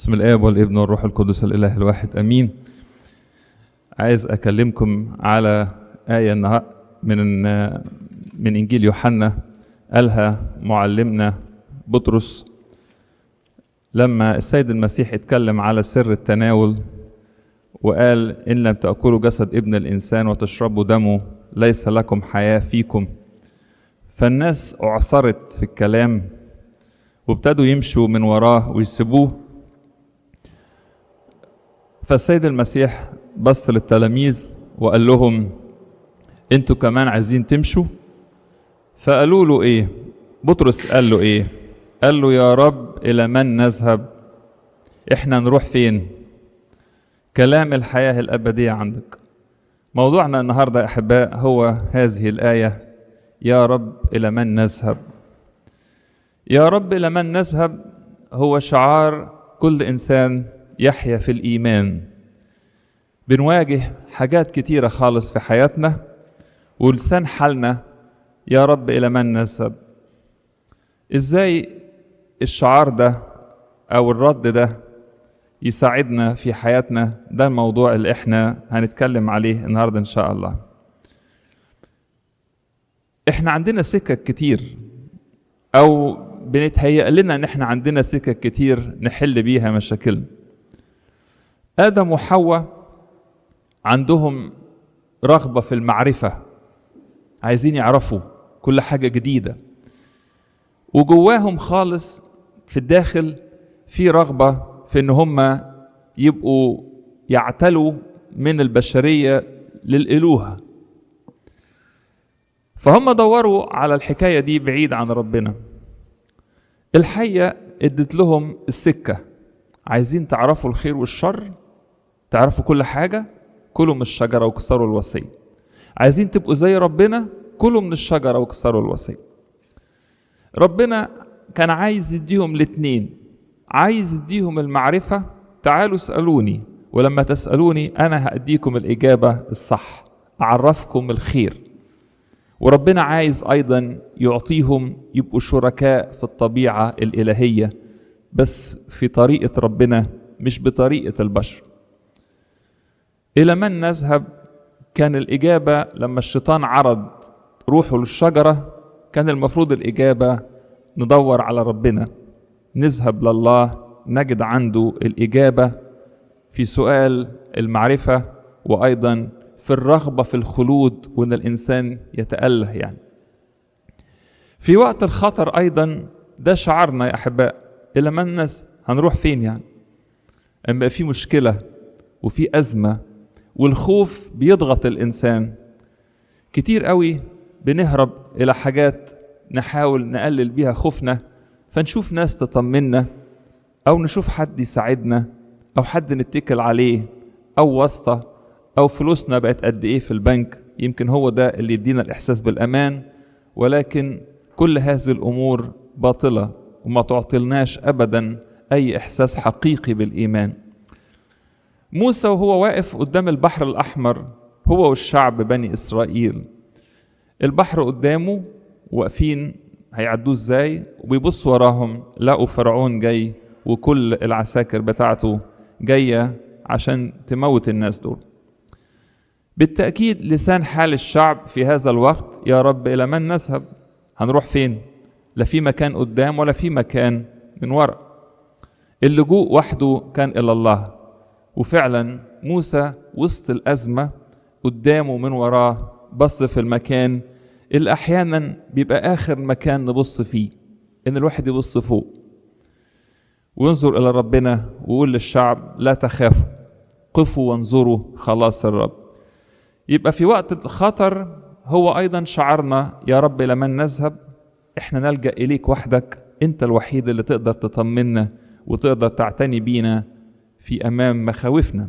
بسم الآب والابن والروح القدس الإله الواحد أمين عايز أكلمكم على آية النها- من من إنجيل يوحنا قالها معلمنا بطرس لما السيد المسيح اتكلم على سر التناول وقال إن لم تأكلوا جسد ابن الإنسان وتشربوا دمه ليس لكم حياة فيكم فالناس أعصرت في الكلام وابتدوا يمشوا من وراه ويسيبوه فالسيد المسيح بص للتلاميذ وقال لهم انتوا كمان عايزين تمشوا فقالوا له ايه بطرس قال له ايه قال له يا رب الى من نذهب احنا نروح فين كلام الحياة الأبدية عندك موضوعنا النهاردة يا أحباء هو هذه الآية يا رب إلى من نذهب يا رب إلى من نذهب هو شعار كل إنسان يحيا في الإيمان بنواجه حاجات كتيرة خالص في حياتنا ولسان حالنا يا رب إلى من نذهب إزاي الشعار ده أو الرد ده يساعدنا في حياتنا ده الموضوع اللي احنا هنتكلم عليه النهارده ان شاء الله احنا عندنا سكك كتير او بنتهيأ لنا ان احنا عندنا سكك كتير نحل بيها مشاكلنا ادم وحواء عندهم رغبة في المعرفة عايزين يعرفوا كل حاجة جديدة وجواهم خالص في الداخل في رغبة في ان هم يبقوا يعتلوا من البشرية للإلوهة فهم دوروا على الحكاية دي بعيد عن ربنا الحية ادت لهم السكة عايزين تعرفوا الخير والشر تعرفوا كل حاجة كلوا من الشجرة وكسروا الوصية عايزين تبقوا زي ربنا كلوا من الشجرة وكسروا الوصية ربنا كان عايز يديهم الاتنين عايز يديهم المعرفة تعالوا اسألوني ولما تسألوني أنا هأديكم الإجابة الصح أعرفكم الخير وربنا عايز أيضا يعطيهم يبقوا شركاء في الطبيعة الإلهية بس في طريقة ربنا مش بطريقة البشر إلى من نذهب كان الإجابة لما الشيطان عرض روحه للشجرة كان المفروض الإجابة ندور على ربنا نذهب لله نجد عنده الإجابة في سؤال المعرفة وأيضا في الرغبة في الخلود وإن الإنسان يتأله يعني في وقت الخطر أيضا ده شعارنا يا أحباء إلى من الناس هنروح فين يعني أما في مشكلة وفي أزمة والخوف بيضغط الإنسان كتير قوي بنهرب إلى حاجات نحاول نقلل بيها خوفنا فنشوف ناس تطمنا أو نشوف حد يساعدنا أو حد نتكل عليه أو واسطة أو فلوسنا بقت قد إيه في البنك يمكن هو ده اللي يدينا الإحساس بالأمان ولكن كل هذه الأمور باطلة وما تعطلناش أبدا أي إحساس حقيقي بالإيمان موسى وهو واقف قدام البحر الأحمر هو والشعب بني إسرائيل البحر قدامه واقفين هيعدوه ازاي وبيبص وراهم لقوا فرعون جاي وكل العساكر بتاعته جاية عشان تموت الناس دول بالتأكيد لسان حال الشعب في هذا الوقت يا رب إلى من نذهب هنروح فين لا في مكان قدام ولا في مكان من ورا اللجوء وحده كان إلى الله وفعلا موسى وسط الأزمة قدامه من وراه بص في المكان اللي أحيانا بيبقى آخر مكان نبص فيه إن الواحد يبص فوق وينظر إلى ربنا ويقول للشعب لا تخافوا قفوا وانظروا خلاص الرب يبقى في وقت الخطر هو أيضا شعرنا يا رب إلى من نذهب إحنا نلجأ إليك وحدك أنت الوحيد اللي تقدر تطمنا وتقدر تعتني بينا في أمام مخاوفنا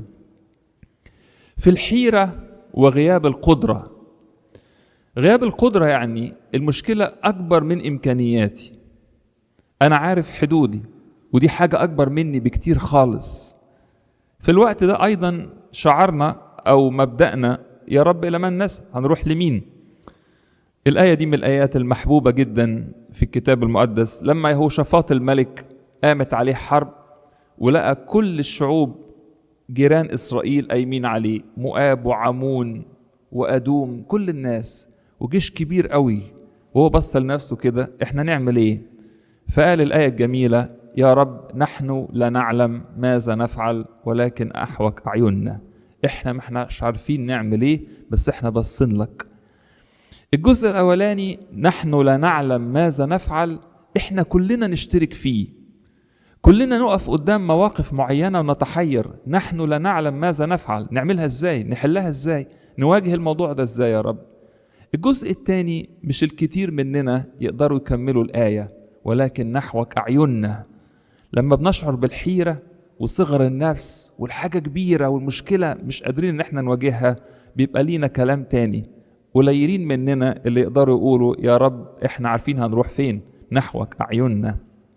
في الحيرة وغياب القدرة غياب القدرة يعني المشكلة أكبر من إمكانياتي أنا عارف حدودي ودي حاجة أكبر مني بكتير خالص في الوقت ده أيضا شعرنا أو مبدأنا يا رب إلى من نسب هنروح لمين الآية دي من الآيات المحبوبة جدا في الكتاب المقدس لما يهوشافاط الملك قامت عليه حرب ولقى كل الشعوب جيران إسرائيل قايمين عليه مؤاب وعمون وأدوم كل الناس وجيش كبير قوي وهو بص لنفسه كده احنا نعمل ايه فقال الآية الجميلة يا رب نحن لا نعلم ماذا نفعل ولكن أحوك أعيننا احنا ما احناش عارفين نعمل ايه بس احنا باصين لك الجزء الاولاني نحن لا نعلم ماذا نفعل احنا كلنا نشترك فيه كلنا نقف قدام مواقف معينه ونتحير نحن لا نعلم ماذا نفعل نعملها ازاي نحلها ازاي نواجه الموضوع ده ازاي يا رب الجزء الثاني مش الكتير مننا يقدروا يكملوا الايه ولكن نحوك اعيننا لما بنشعر بالحيره وصغر النفس والحاجه كبيره والمشكله مش قادرين ان احنا نواجهها بيبقى لينا كلام تاني قليلين مننا اللي يقدروا يقولوا يا رب احنا عارفين هنروح فين نحوك اعيننا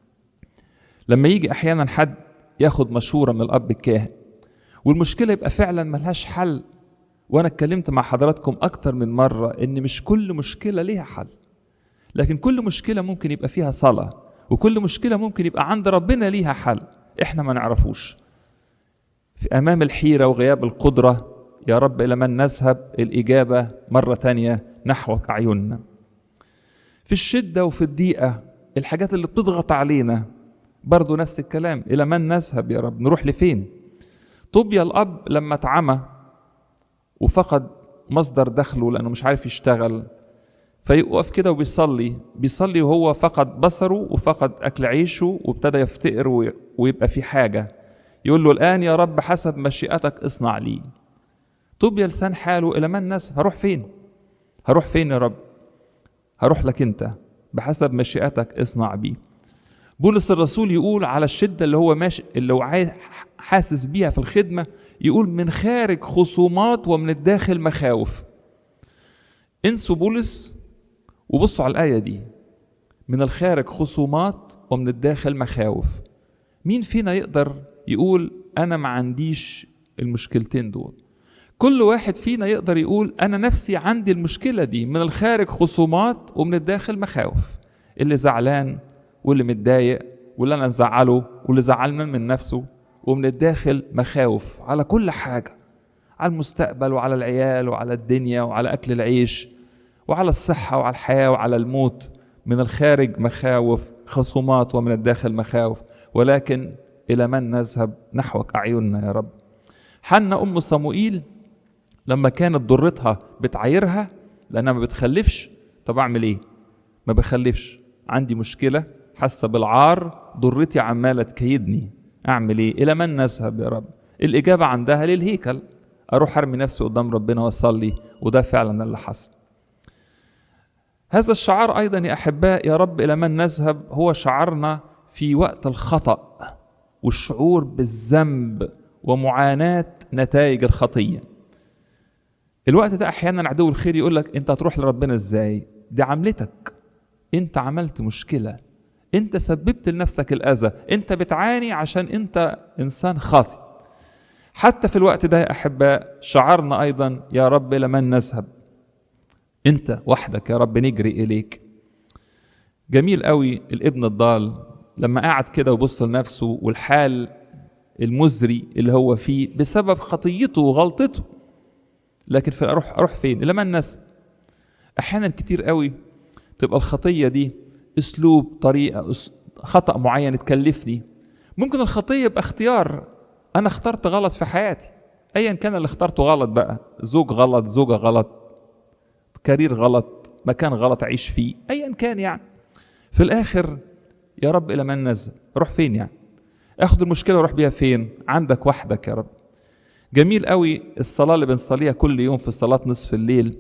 لما يجي احيانا حد ياخد مشوره من الاب الكاهن والمشكله يبقى فعلا ملهاش حل وانا اتكلمت مع حضراتكم اكتر من مره ان مش كل مشكله ليها حل لكن كل مشكله ممكن يبقى فيها صلاه وكل مشكله ممكن يبقى عند ربنا ليها حل احنا ما نعرفوش في امام الحيره وغياب القدره يا رب الى من نذهب الاجابه مره تانيه نحوك اعيننا في الشده وفي الضيقه الحاجات اللي بتضغط علينا برضو نفس الكلام الى من نذهب يا رب نروح لفين طوبيا الاب لما اتعمى وفقد مصدر دخله لانه مش عارف يشتغل فيقف كده وبيصلي بيصلي وهو فقد بصره وفقد اكل عيشه وابتدى يفتقر ويبقى في حاجه يقول له الان يا رب حسب مشيئتك اصنع لي طوبيا لسان حاله الى من ناس هروح فين هروح فين يا رب هروح لك انت بحسب مشيئتك اصنع بي بولس الرسول يقول على الشده اللي هو ماشي اللي هو حاسس بيها في الخدمه يقول من خارج خصومات ومن الداخل مخاوف انسوا بولس وبصوا على الآية دي من الخارج خصومات ومن الداخل مخاوف مين فينا يقدر يقول أنا ما عنديش المشكلتين دول كل واحد فينا يقدر يقول أنا نفسي عندي المشكلة دي من الخارج خصومات ومن الداخل مخاوف اللي زعلان واللي متضايق واللي أنا مزعله واللي زعلان من نفسه ومن الداخل مخاوف على كل حاجة على المستقبل وعلى العيال وعلى الدنيا وعلى أكل العيش وعلى الصحة وعلى الحياة وعلى الموت من الخارج مخاوف خصومات ومن الداخل مخاوف ولكن إلى من نذهب نحوك أعيننا يا رب حنا أم صموئيل لما كانت ضرتها بتعايرها لأنها ما بتخلفش طب أعمل إيه؟ ما بخلفش عندي مشكلة حاسة بالعار ضرتي عمالة تكيدني أعمل إيه؟ إلى من نذهب يا رب؟ الإجابة عندها للهيكل أروح أرمي نفسي قدام ربنا وأصلي وده فعلا اللي حصل هذا الشعار ايضا يا احباء يا رب الى من نذهب هو شعارنا في وقت الخطا والشعور بالذنب ومعاناه نتائج الخطيه الوقت ده احيانا عدو الخير يقول لك انت هتروح لربنا ازاي دي عملتك انت عملت مشكله انت سببت لنفسك الاذى انت بتعاني عشان انت انسان خاطئ حتى في الوقت ده يا احباء شعرنا ايضا يا رب الى من نذهب انت وحدك يا رب نجري اليك جميل قوي الابن الضال لما قعد كده وبص لنفسه والحال المزري اللي هو فيه بسبب خطيته وغلطته لكن في اروح اروح فين لما الناس احيانا كتير قوي تبقى الخطيه دي اسلوب طريقه خطا معين تكلفني ممكن الخطيه يبقى اختيار انا اخترت غلط في حياتي ايا كان اللي اخترته غلط بقى زوج غلط زوجه غلط كارير غلط مكان غلط اعيش فيه ايا كان يعني في الاخر يا رب الى من نزل روح فين يعني اخد المشكله واروح بيها فين عندك وحدك يا رب جميل قوي الصلاه اللي بنصليها كل يوم في صلاه نصف الليل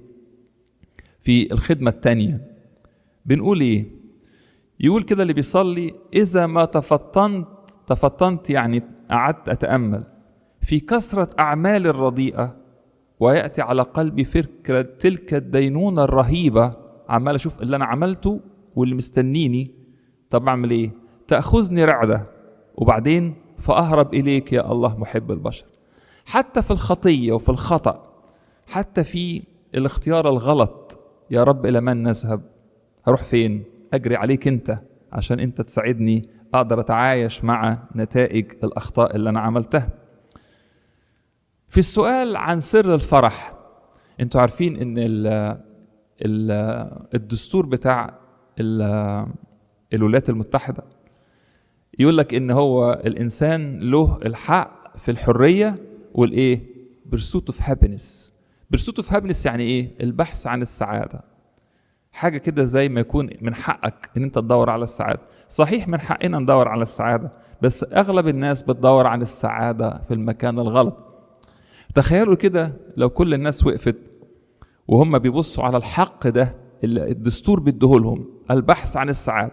في الخدمه الثانيه بنقول ايه يقول كده اللي بيصلي اذا ما تفطنت تفطنت يعني قعدت اتامل في كثره اعمال الرديئه وياتي على قلبي فكره تلك الدينونه الرهيبه عمال اشوف اللي انا عملته واللي مستنيني طب اعمل ايه تاخذني رعده وبعدين فاهرب اليك يا الله محب البشر حتى في الخطيه وفي الخطا حتى في الاختيار الغلط يا رب الى من نذهب هروح فين اجري عليك انت عشان انت تساعدني اقدر اتعايش مع نتائج الاخطاء اللي انا عملتها في السؤال عن سر الفرح انتوا عارفين ان ال ال الدستور بتاع ال- الولايات المتحده يقول لك ان هو الانسان له الحق في الحريه والايه برسوت اوف هابينس برسوت اوف هابينس يعني ايه البحث عن السعاده حاجه كده زي ما يكون من حقك ان انت تدور على السعاده صحيح من حقنا ندور على السعاده بس اغلب الناس بتدور عن السعاده في المكان الغلط تخيلوا كده لو كل الناس وقفت وهم بيبصوا على الحق ده اللي الدستور بيديهولهم البحث عن السعاده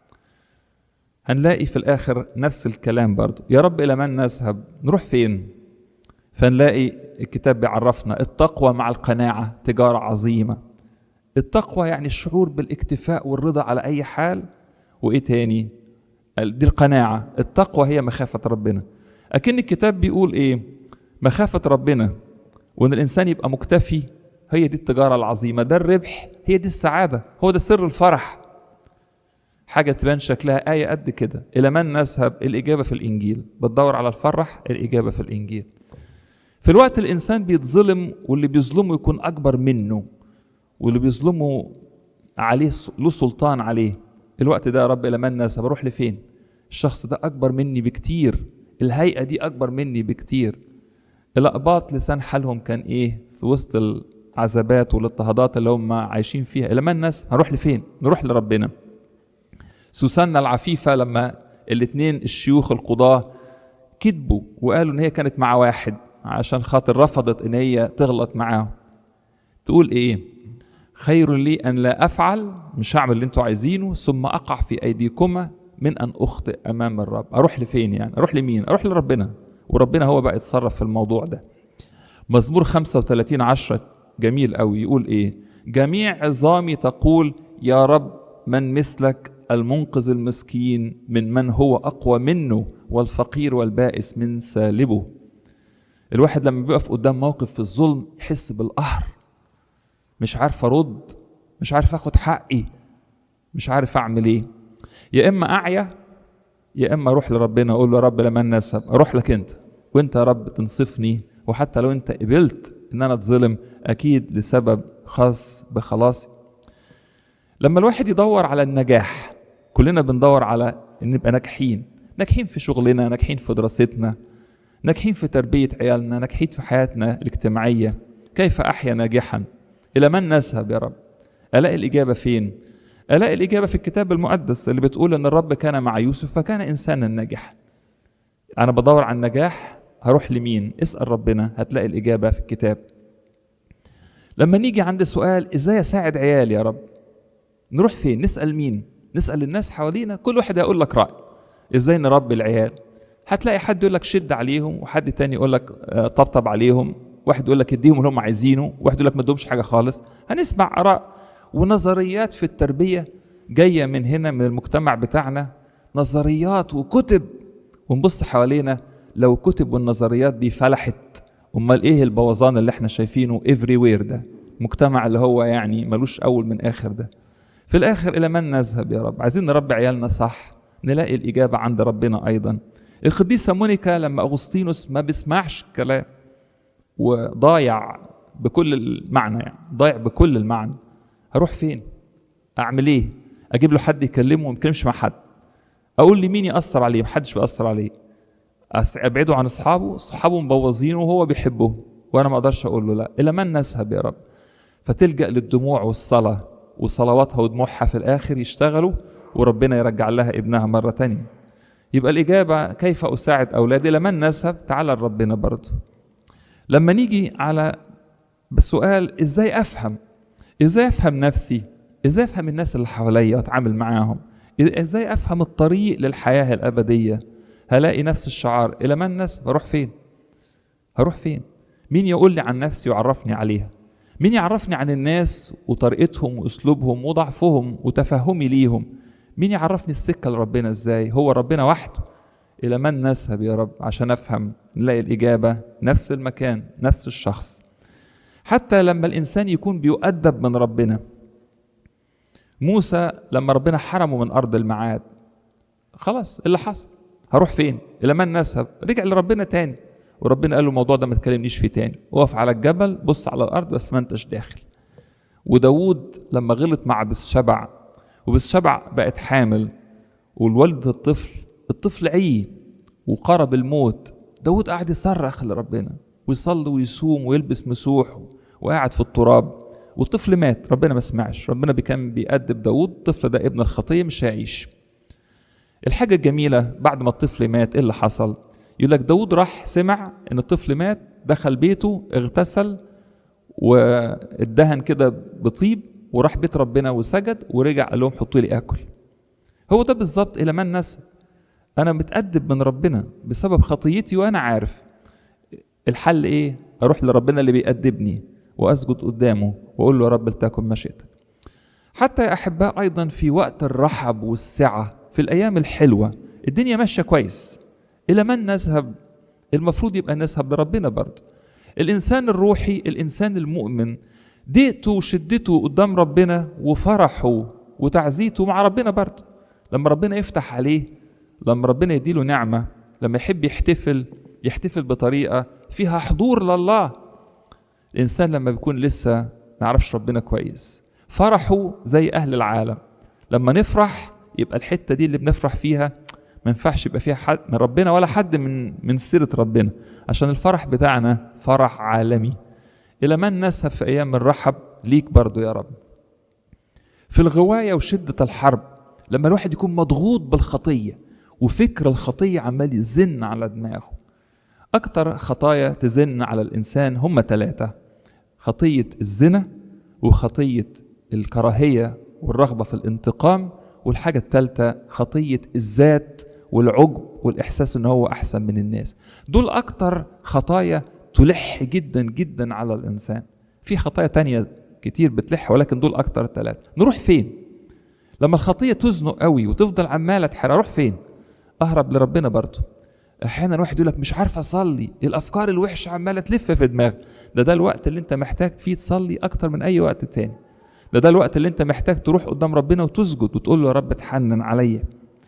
هنلاقي في الاخر نفس الكلام برضه يا رب الى من نذهب نروح فين فنلاقي الكتاب بيعرفنا التقوى مع القناعه تجاره عظيمه التقوى يعني الشعور بالاكتفاء والرضا على اي حال وايه تاني دي القناعه التقوى هي مخافه ربنا اكن الكتاب بيقول ايه مخافه ربنا وان الانسان يبقى مكتفي هي دي التجاره العظيمه ده الربح هي دي السعاده هو ده سر الفرح حاجة تبان شكلها آية قد كده إلى من نذهب الإجابة في الإنجيل بتدور على الفرح الإجابة في الإنجيل في الوقت الإنسان بيتظلم واللي بيظلمه يكون أكبر منه واللي بيظلمه عليه له سلطان عليه الوقت ده يا رب إلى من نذهب أروح لفين الشخص ده أكبر مني بكتير الهيئة دي أكبر مني بكتير الأقباط لسان حالهم كان إيه في وسط العذابات والاضطهادات اللي هم عايشين فيها إلى من نذهب هنروح لفين نروح لربنا سوسنة العفيفة لما الاثنين الشيوخ القضاة كذبوا وقالوا ان هي كانت مع واحد عشان خاطر رفضت ان هي تغلط معاه تقول ايه خير لي ان لا افعل مش هعمل اللي انتوا عايزينه ثم اقع في ايديكما من ان اخطئ امام الرب اروح لفين يعني اروح لمين اروح لربنا وربنا هو بقى يتصرف في الموضوع ده مزمور 35 10 جميل قوي يقول ايه جميع عظامي تقول يا رب من مثلك المنقذ المسكين من من هو اقوى منه والفقير والبائس من سالبه الواحد لما بيقف قدام موقف في الظلم يحس بالقهر مش عارف ارد مش عارف اخد حقي مش عارف اعمل ايه يا اما اعيا يا اما اروح لربنا اقول له يا رب لمن نسب اروح لك انت وانت يا رب تنصفني وحتى لو انت قبلت ان انا اتظلم اكيد لسبب خاص بخلاصي لما الواحد يدور على النجاح كلنا بندور على ان نبقى ناجحين ناجحين في شغلنا ناجحين في دراستنا ناجحين في تربية عيالنا ناجحين في حياتنا الاجتماعية كيف أحيا ناجحا إلى من نذهب يا رب ألاقي الإجابة فين ألاقي الإجابة في الكتاب المقدس اللي بتقول أن الرب كان مع يوسف فكان إنسانا ناجحا أنا بدور على النجاح هروح لمين اسأل ربنا هتلاقي الإجابة في الكتاب لما نيجي عند سؤال إزاي أساعد عيالي يا رب نروح فين نسأل مين نسأل الناس حوالينا كل واحد هيقول لك رأي ازاي نربي العيال هتلاقي حد يقول لك شد عليهم وحد تاني يقول لك آه، طبطب عليهم واحد يقول لك اديهم اللي هم عايزينه واحد يقول لك ما تدومش حاجه خالص هنسمع اراء ونظريات في التربيه جايه من هنا من المجتمع بتاعنا نظريات وكتب ونبص حوالينا لو كتب والنظريات دي فلحت امال ايه البوظان اللي احنا شايفينه افري وير ده مجتمع اللي هو يعني ملوش اول من اخر ده في الاخر الى من نذهب يا رب عايزين نربي عيالنا صح نلاقي الاجابه عند ربنا ايضا القديسه مونيكا لما اغسطينوس ما بيسمعش كلام وضايع بكل المعنى يعني ضايع بكل المعنى هروح فين اعمل ايه اجيب له حد يكلمه وما يتكلمش مع حد اقول لمين ياثر عليه محدش بيأثر عليه أس- ابعده عن اصحابه اصحابه مبوظينه وهو بيحبه وانا ما اقدرش اقول له لا الى من نذهب يا رب فتلجأ للدموع والصلاة وصلواتها ودموعها في الآخر يشتغلوا وربنا يرجع لها ابنها مرة تانية يبقى الإجابة كيف أساعد أولادي لمن نذهب تعالى لربنا برضه لما نيجي على سؤال إزاي أفهم إزاي أفهم نفسي إزاي أفهم الناس اللي حواليا وأتعامل معاهم إزاي أفهم الطريق للحياة الأبدية هلاقي نفس الشعار إلى من نذهب أروح فين هروح فين مين يقول لي عن نفسي ويعرفني عليها مين يعرفني عن الناس وطريقتهم واسلوبهم وضعفهم وتفهمي ليهم مين يعرفني السكه لربنا ازاي هو ربنا وحده الى من نذهب يا رب عشان افهم نلاقي الاجابه نفس المكان نفس الشخص حتى لما الانسان يكون بيؤدب من ربنا موسى لما ربنا حرمه من ارض الميعاد خلاص اللي حصل هروح فين الى من نذهب رجع لربنا تاني وربنا قال له الموضوع ده ما تكلمنيش فيه تاني اقف على الجبل بص على الارض بس ما انتش داخل وداوود لما غلط مع بالشبع وبالشبع بقت حامل والولد الطفل الطفل عي وقرب الموت داود قاعد يصرخ لربنا ويصلي ويصوم ويلبس مسوح وقاعد في التراب والطفل مات ربنا ما سمعش ربنا كان بيأدب داود الطفل ده ابن الخطية مش هيعيش الحاجة الجميلة بعد ما الطفل مات ايه اللي حصل يقول لك داود راح سمع ان الطفل مات دخل بيته اغتسل وادهن كده بطيب وراح بيت ربنا وسجد ورجع قال لهم حطوا لي اكل هو ده بالظبط الى من نسب انا متأدب من ربنا بسبب خطيتي وانا عارف الحل ايه اروح لربنا اللي بيأدبني واسجد قدامه واقول له يا رب لتكن مشيئتك حتى يا احباء ايضا في وقت الرحب والسعه في الايام الحلوه الدنيا ماشيه كويس الى من نذهب المفروض يبقى نذهب لربنا برضه الانسان الروحي الانسان المؤمن ضيقته وشدته قدام ربنا وفرحه وتعزيته مع ربنا برضه لما ربنا يفتح عليه لما ربنا يديله نعمه لما يحب يحتفل يحتفل بطريقه فيها حضور لله الانسان لما بيكون لسه ما يعرفش ربنا كويس فرحه زي اهل العالم لما نفرح يبقى الحته دي اللي بنفرح فيها ما ينفعش يبقى فيها حد من ربنا ولا حد من من سيره ربنا عشان الفرح بتاعنا فرح عالمي الى من نذهب في ايام الرحب ليك برضو يا رب في الغوايه وشده الحرب لما الواحد يكون مضغوط بالخطيه وفكر الخطيه عمال يزن على دماغه اكتر خطايا تزن على الانسان هم ثلاثه خطيه الزنا وخطيه الكراهيه والرغبه في الانتقام والحاجه الثالثه خطيه الذات والعجب والاحساس ان هو احسن من الناس دول اكتر خطايا تلح جدا جدا على الانسان في خطايا تانية كتير بتلح ولكن دول اكتر ثلاثه نروح فين لما الخطيه تزنق قوي وتفضل عماله تحرق اروح فين اهرب لربنا برضه احيانا واحد يقول لك مش عارف اصلي الافكار الوحشه عماله تلف في دماغك ده ده الوقت اللي انت محتاج فيه تصلي اكتر من اي وقت تاني ده ده الوقت اللي انت محتاج تروح قدام ربنا وتسجد وتقول له يا رب اتحنن عليا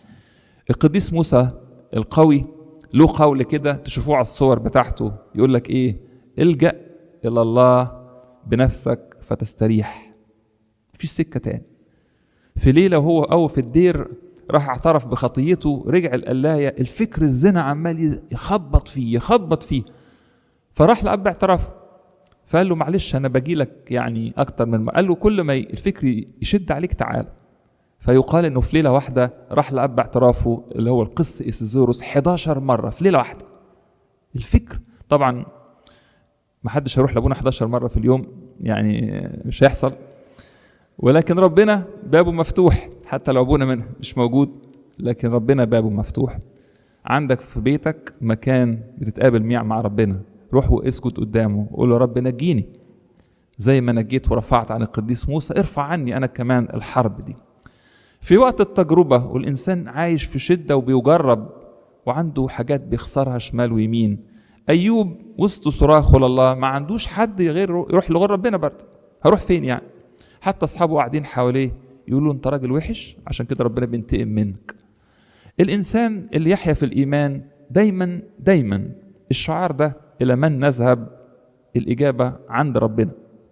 القديس موسى القوي له قول كده تشوفوه على الصور بتاعته يقول لك ايه الجأ الى الله بنفسك فتستريح مفيش سكه تاني في ليله وهو قوي في الدير راح اعترف بخطيته رجع القلايه الفكر الزنا عمال يخبط فيه يخبط فيه فراح لاب اعترف فقال له معلش انا باجي لك يعني اكتر من ما قال له كل ما الفكر يشد عليك تعال فيقال انه في ليله واحده راح لاب اعترافه اللي هو القس اسيزوروس 11 مره في ليله واحده الفكر طبعا ما حدش هيروح لابونا 11 مره في اليوم يعني مش هيحصل ولكن ربنا بابه مفتوح حتى لو ابونا منه مش موجود لكن ربنا بابه مفتوح عندك في بيتك مكان بتتقابل مع ربنا روح واسجد قدامه وقول له رب نجيني زي ما نجيت ورفعت عن القديس موسى ارفع عني انا كمان الحرب دي في وقت التجربة والإنسان عايش في شدة وبيجرب وعنده حاجات بيخسرها شمال ويمين أيوب وسط صراخه لله ما عندوش حد غير يروح لغير ربنا برضه هروح فين يعني حتى أصحابه قاعدين حواليه يقولوا أنت راجل وحش عشان كده ربنا بينتقم منك الإنسان اللي يحيا في الإيمان دايما دايما الشعار ده إلى من نذهب الإجابة عند ربنا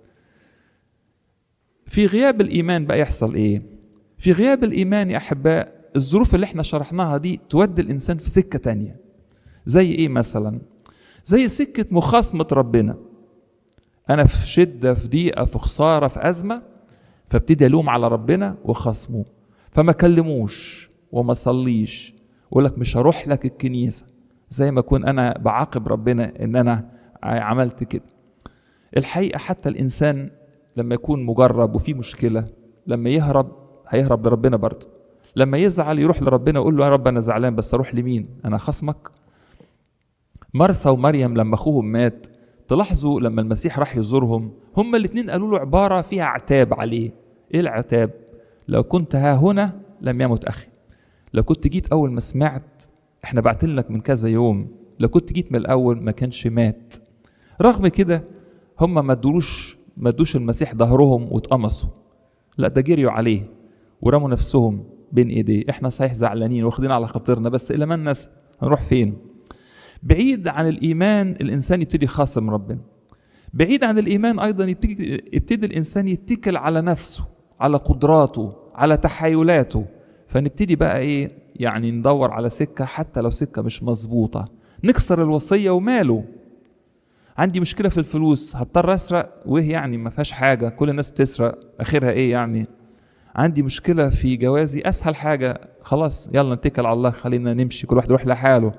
في غياب الإيمان بقى يحصل إيه في غياب الإيمان يا أحباء الظروف اللي احنا شرحناها دي تودي الإنسان في سكة تانية زي إيه مثلا زي سكة مخاصمة ربنا أنا في شدة في ضيقة في خسارة في أزمة فابتدي ألوم على ربنا وخصمه فما كلموش وما صليش ويقول لك مش هروح لك الكنيسة زي ما أكون أنا بعاقب ربنا إن أنا عملت كده الحقيقة حتى الإنسان لما يكون مجرب وفي مشكلة لما يهرب هيهرب لربنا برضه لما يزعل يروح لربنا يقول له يا رب انا زعلان بس اروح لمين انا خصمك مرثا ومريم لما اخوهم مات تلاحظوا لما المسيح راح يزورهم هما الاثنين قالوا له عباره فيها عتاب عليه ايه العتاب لو كنت ها هنا لم يمت اخي لو كنت جيت اول ما سمعت احنا بعتين لك من كذا يوم لو كنت جيت من الاول ما كانش مات رغم كده هم ما ادولوش ما ادوش المسيح ظهرهم واتقمصوا لا ده جريوا عليه ورموا نفسهم بين ايديه احنا صحيح زعلانين واخدين على خاطرنا بس الى من نسى هنروح فين بعيد عن الايمان الانسان يبتدي خاصم ربنا بعيد عن الايمان ايضا يبتدي, يبتدي الانسان يتكل على نفسه على قدراته على تحايلاته فنبتدي بقى ايه يعني ندور على سكه حتى لو سكه مش مظبوطه نكسر الوصيه وماله عندي مشكله في الفلوس هضطر اسرق وايه يعني ما فيهاش حاجه كل الناس بتسرق اخرها ايه يعني عندي مشكله في جوازي اسهل حاجه خلاص يلا نتكل على الله خلينا نمشي كل واحد يروح لحاله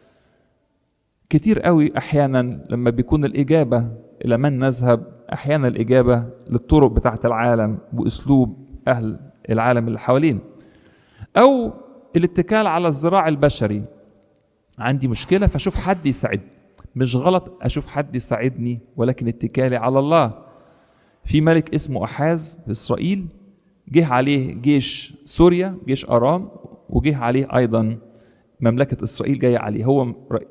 كتير قوي احيانا لما بيكون الاجابه الى من نذهب احيانا الاجابه للطرق بتاعه العالم باسلوب اهل العالم اللي حوالينا او الاتكال على الذراع البشري عندي مشكله فاشوف حد يساعدني مش غلط اشوف حد يساعدني ولكن اتكالي على الله في ملك اسمه احاز في اسرائيل جه عليه جيش سوريا جيش ارام وجه عليه ايضا مملكه اسرائيل جايه عليه هو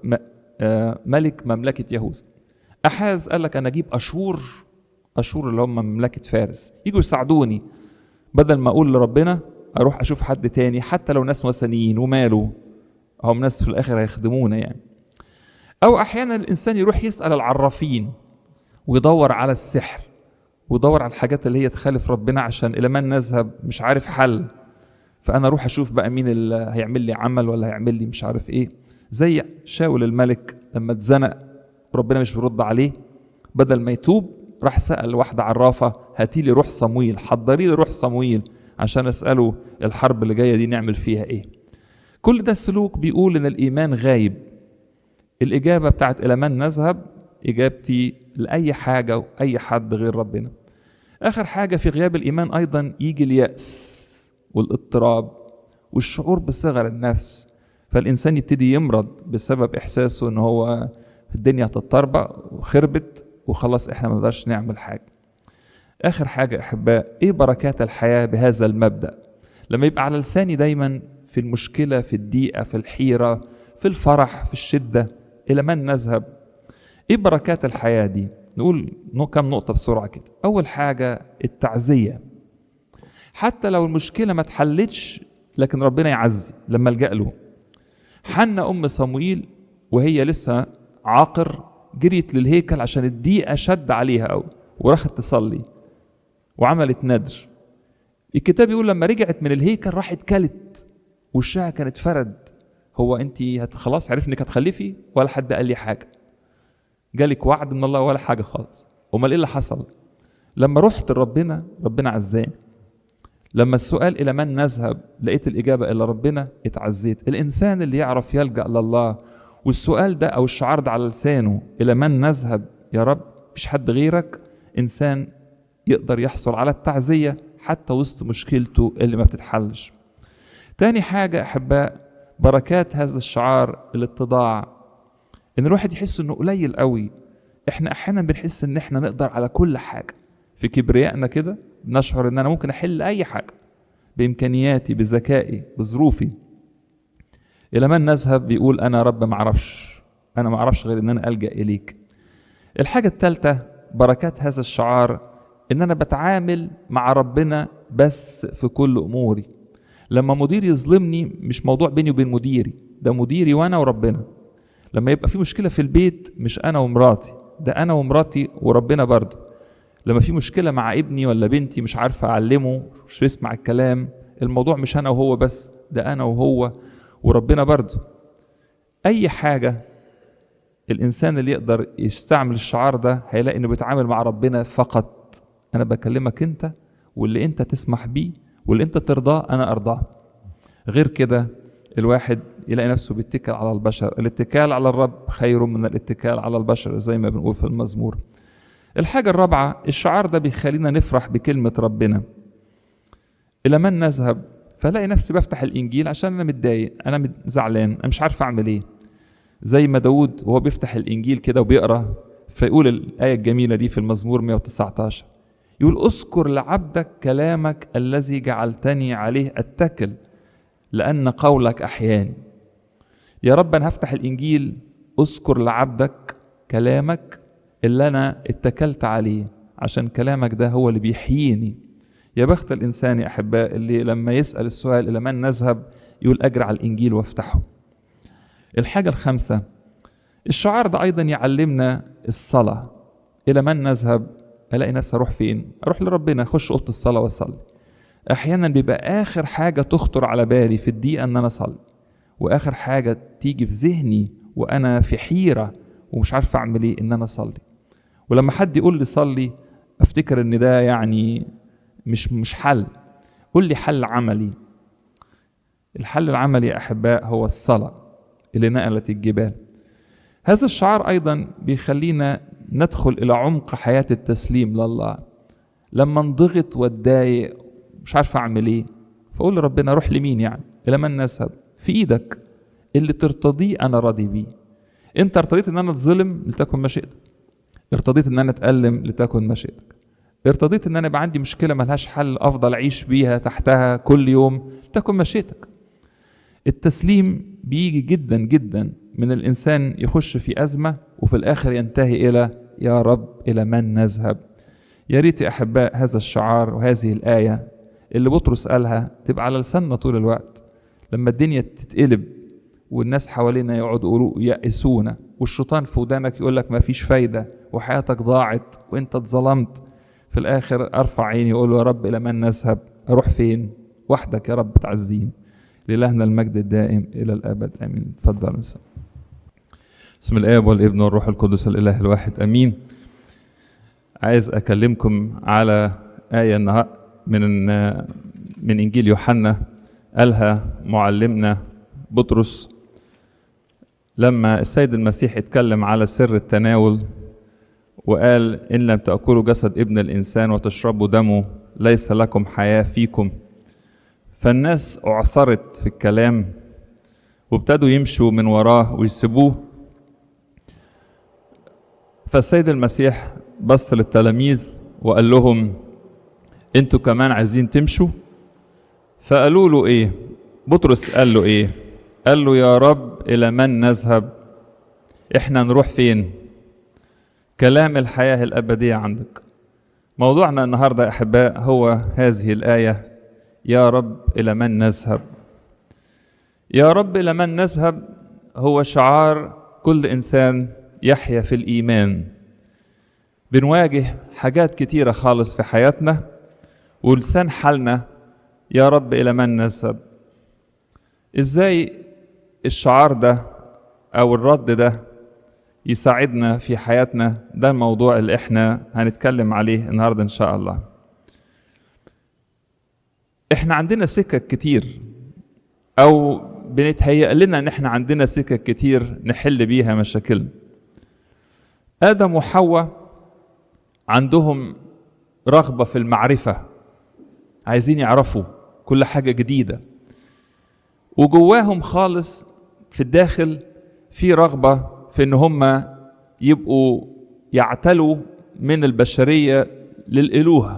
ملك مملكه يهوذا احاز قال لك انا اجيب اشور اشور اللي هم مملكه فارس يجوا يساعدوني بدل ما اقول لربنا اروح اشوف حد تاني حتى لو ناس وثنيين وماله هم ناس في الاخر هيخدمونا يعني او احيانا الانسان يروح يسال العرافين ويدور على السحر ويدور على الحاجات اللي هي تخالف ربنا عشان الى من نذهب مش عارف حل فانا اروح اشوف بقى مين اللي هيعمل لي عمل ولا هيعمل لي مش عارف ايه زي شاول الملك لما اتزنق ربنا مش بيرد عليه بدل ما يتوب راح سأل واحدة عرافة هاتي لي روح صمويل حضري لي روح صمويل عشان اسأله الحرب اللي جاية دي نعمل فيها ايه كل ده السلوك بيقول ان الايمان غايب الاجابة بتاعت الى من نذهب اجابتي لاي حاجة واي حد غير ربنا اخر حاجة في غياب الايمان ايضا يجي اليأس والاضطراب والشعور بصغر النفس فالانسان يبتدي يمرض بسبب احساسه ان هو الدنيا هتتطربق وخربت وخلاص احنا ما نقدرش نعمل حاجه اخر حاجه احباء ايه بركات الحياه بهذا المبدا لما يبقى على لساني دايما في المشكله في الضيقه في الحيره في الفرح في الشده الى من نذهب ايه بركات الحياه دي نقول كم نقطه بسرعه كده اول حاجه التعزيه حتى لو المشكله ما اتحلتش لكن ربنا يعزي لما الجا له حنا ام صمويل وهي لسه عاقر جريت للهيكل عشان الضيقه شد عليها قوي وراحت تصلي وعملت ندر الكتاب يقول لما رجعت من الهيكل راحت كلت وشها كانت فرد هو انت خلاص عرف انك هتخلفي ولا حد قال لي حاجه جالك وعد من الله ولا حاجه خالص امال ايه اللي حصل لما رحت لربنا ربنا عزاني لما السؤال الى من نذهب لقيت الاجابه الى ربنا اتعزيت الانسان اللي يعرف يلجا لله والسؤال ده او الشعار ده على لسانه الى من نذهب يا رب مفيش حد غيرك انسان يقدر يحصل على التعزيه حتى وسط مشكلته اللي ما بتتحلش تاني حاجه احباء بركات هذا الشعار الاتضاع ان الواحد يحس انه قليل قوي احنا احيانا بنحس ان احنا نقدر على كل حاجه في كبريائنا كده بنشعر ان انا ممكن احل اي حاجه بامكانياتي بذكائي بظروفي الى من نذهب بيقول انا رب ما اعرفش انا ما اعرفش غير ان انا الجا اليك الحاجه الثالثه بركات هذا الشعار ان انا بتعامل مع ربنا بس في كل اموري لما مديري يظلمني مش موضوع بيني وبين مديري ده مديري وانا وربنا لما يبقى في مشكله في البيت مش انا ومراتي ده انا ومراتي وربنا برضه لما في مشكله مع ابني ولا بنتي مش عارف اعلمه مش يسمع الكلام الموضوع مش انا وهو بس ده انا وهو وربنا برضه اي حاجه الانسان اللي يقدر يستعمل الشعار ده هيلاقي انه بيتعامل مع ربنا فقط انا بكلمك انت واللي انت تسمح بيه واللي انت ترضاه انا ارضاه غير كده الواحد يلاقي نفسه بيتكل على البشر الاتكال على الرب خير من الاتكال على البشر زي ما بنقول في المزمور الحاجة الرابعة الشعار ده بيخلينا نفرح بكلمة ربنا إلى من نذهب فلاقي نفسي بفتح الإنجيل عشان أنا متضايق أنا زعلان أنا مش عارف أعمل إيه زي ما داود وهو بيفتح الإنجيل كده وبيقرأ فيقول الآية الجميلة دي في المزمور 119 يقول اذكر لعبدك كلامك الذي جعلتني عليه اتكل لان قولك احياني يا رب انا هفتح الانجيل اذكر لعبدك كلامك اللي انا اتكلت عليه عشان كلامك ده هو اللي بيحييني يا بخت الإنسان يا أحباء اللي لما يسأل السؤال إلى من نذهب يقول أجري على الإنجيل وافتحه الحاجة الخامسة الشعار ده أيضا يعلمنا الصلاة إلى من نذهب ألاقي نفسي أروح فين أروح لربنا أخش أوضة الصلاة وأصلي أحيانا بيبقى آخر حاجة تخطر على بالي في الدقيقة إن أنا أصلي وآخر حاجة تيجي في ذهني وأنا في حيرة ومش عارف أعمل إيه إن أنا أصلي ولما حد يقول لي صلي أفتكر إن ده يعني مش مش حل قول لي حل عملي الحل العملي يا أحباء هو الصلاة اللي نقلت الجبال هذا الشعار أيضا بيخلينا ندخل إلى عمق حياة التسليم لله لما انضغط واتضايق مش عارف أعمل إيه فأقول لربنا روح لمين يعني إلى من نذهب في إيدك اللي ترتضيه أنا راضي بيه أنت ارتضيت إن أنا أتظلم لتكن مشيئتك ارتضيت إن أنا أتألم لتكن مشيئتك ارتضيت ان انا يبقى عندي مشكله ملهاش حل افضل اعيش بيها تحتها كل يوم تكن مشيئتك التسليم بيجي جدا جدا من الانسان يخش في ازمه وفي الاخر ينتهي الى يا رب الى من نذهب يا ريت يا احباء هذا الشعار وهذه الايه اللي بطرس قالها تبقى على لساننا طول الوقت لما الدنيا تتقلب والناس حوالينا يقعدوا يقولوا يأسونا والشيطان في ودانك يقول لك ما فيش فايده وحياتك ضاعت وانت اتظلمت في الاخر ارفع عيني واقول له يا رب الى من نذهب اروح فين وحدك يا رب تعزيني لإلهنا المجد الدائم إلى الأبد آمين تفضل نسأل بسم الآب والابن والروح القدس الإله الواحد آمين عايز أكلمكم على آية من من إنجيل يوحنا قالها معلمنا بطرس لما السيد المسيح اتكلم على سر التناول وقال إن لم تأكلوا جسد ابن الإنسان وتشربوا دمه ليس لكم حياة فيكم فالناس أعصرت في الكلام وابتدوا يمشوا من وراه ويسيبوه فالسيد المسيح بص للتلاميذ وقال لهم انتوا كمان عايزين تمشوا فقالوا له ايه بطرس قال له ايه قال له يا رب الى من نذهب احنا نروح فين كلام الحياه الابديه عندك موضوعنا النهارده يا احباء هو هذه الايه يا رب الى من نذهب يا رب الى من نذهب هو شعار كل انسان يحيا في الايمان بنواجه حاجات كتيره خالص في حياتنا ولسان حالنا يا رب الى من نذهب ازاي الشعار ده او الرد ده يساعدنا في حياتنا ده الموضوع اللي احنا هنتكلم عليه النهارده ان شاء الله احنا عندنا سكك كتير او بنتهيأ لنا ان احنا عندنا سكك كتير نحل بيها مشاكلنا ادم وحواء عندهم رغبه في المعرفه عايزين يعرفوا كل حاجه جديده وجواهم خالص في الداخل في رغبه في ان هم يبقوا يعتلوا من البشريه للالوهه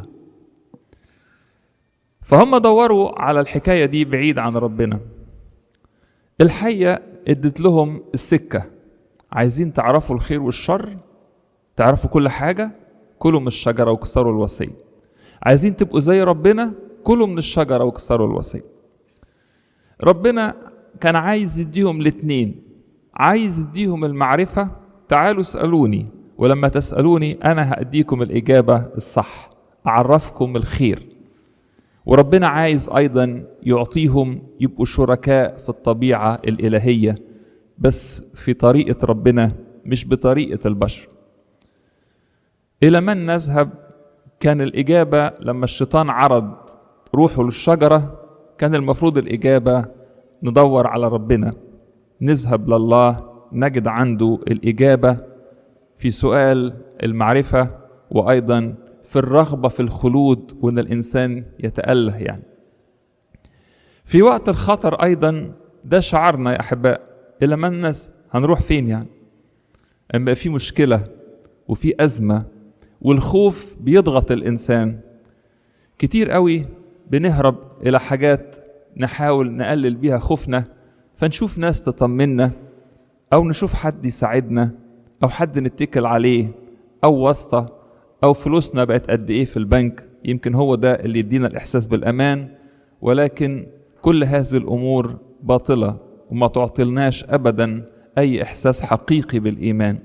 فهم دوروا على الحكايه دي بعيد عن ربنا الحيه ادت لهم السكه عايزين تعرفوا الخير والشر تعرفوا كل حاجه كلوا من الشجره وكسروا الوصيه عايزين تبقوا زي ربنا كلوا من الشجره وكسروا الوصيه ربنا كان عايز يديهم الاتنين عايز يديهم المعرفة تعالوا اسألوني ولما تسألوني أنا هأديكم الإجابة الصح أعرفكم الخير وربنا عايز أيضا يعطيهم يبقوا شركاء في الطبيعة الإلهية بس في طريقة ربنا مش بطريقة البشر إلى من نذهب كان الإجابة لما الشيطان عرض روحه للشجرة كان المفروض الإجابة ندور على ربنا نذهب لله نجد عنده الإجابة في سؤال المعرفة وأيضا في الرغبة في الخلود وأن الإنسان يتأله يعني في وقت الخطر أيضا ده شعارنا يا أحباء إلى من الناس هنروح فين يعني أما في مشكلة وفي أزمة والخوف بيضغط الإنسان كتير قوي بنهرب إلى حاجات نحاول نقلل بيها خوفنا فنشوف ناس تطمنا أو نشوف حد يساعدنا أو حد نتكل عليه أو واسطة أو فلوسنا بقت قد إيه في البنك يمكن هو ده اللي يدينا الإحساس بالأمان ولكن كل هذه الأمور باطلة وما تعطلناش أبدا أي إحساس حقيقي بالإيمان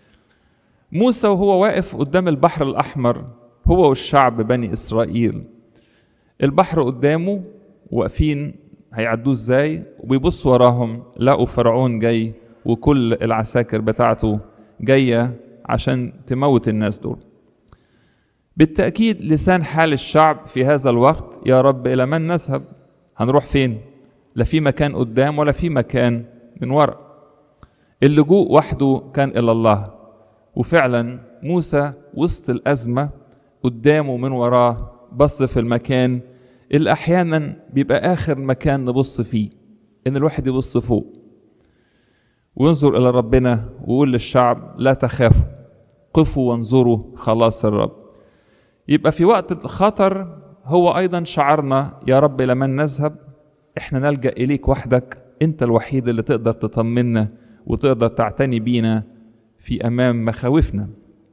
موسى وهو واقف قدام البحر الأحمر هو والشعب بني إسرائيل البحر قدامه واقفين هيعدوه ازاي وبيبص وراهم لقوا فرعون جاي وكل العساكر بتاعته جاية عشان تموت الناس دول بالتأكيد لسان حال الشعب في هذا الوقت يا رب إلى من نذهب هنروح فين لا في مكان قدام ولا في مكان من ورا اللجوء وحده كان إلى الله وفعلا موسى وسط الأزمة قدامه من وراه بص في المكان اللي أحيانا بيبقى آخر مكان نبص فيه إن الواحد يبص فوق وينظر إلى ربنا ويقول للشعب لا تخافوا قفوا وانظروا خلاص الرب يبقى في وقت الخطر هو أيضا شعرنا يا رب لمن نذهب احنا نلجأ إليك وحدك انت الوحيد اللي تقدر تطمنا وتقدر تعتني بينا في أمام مخاوفنا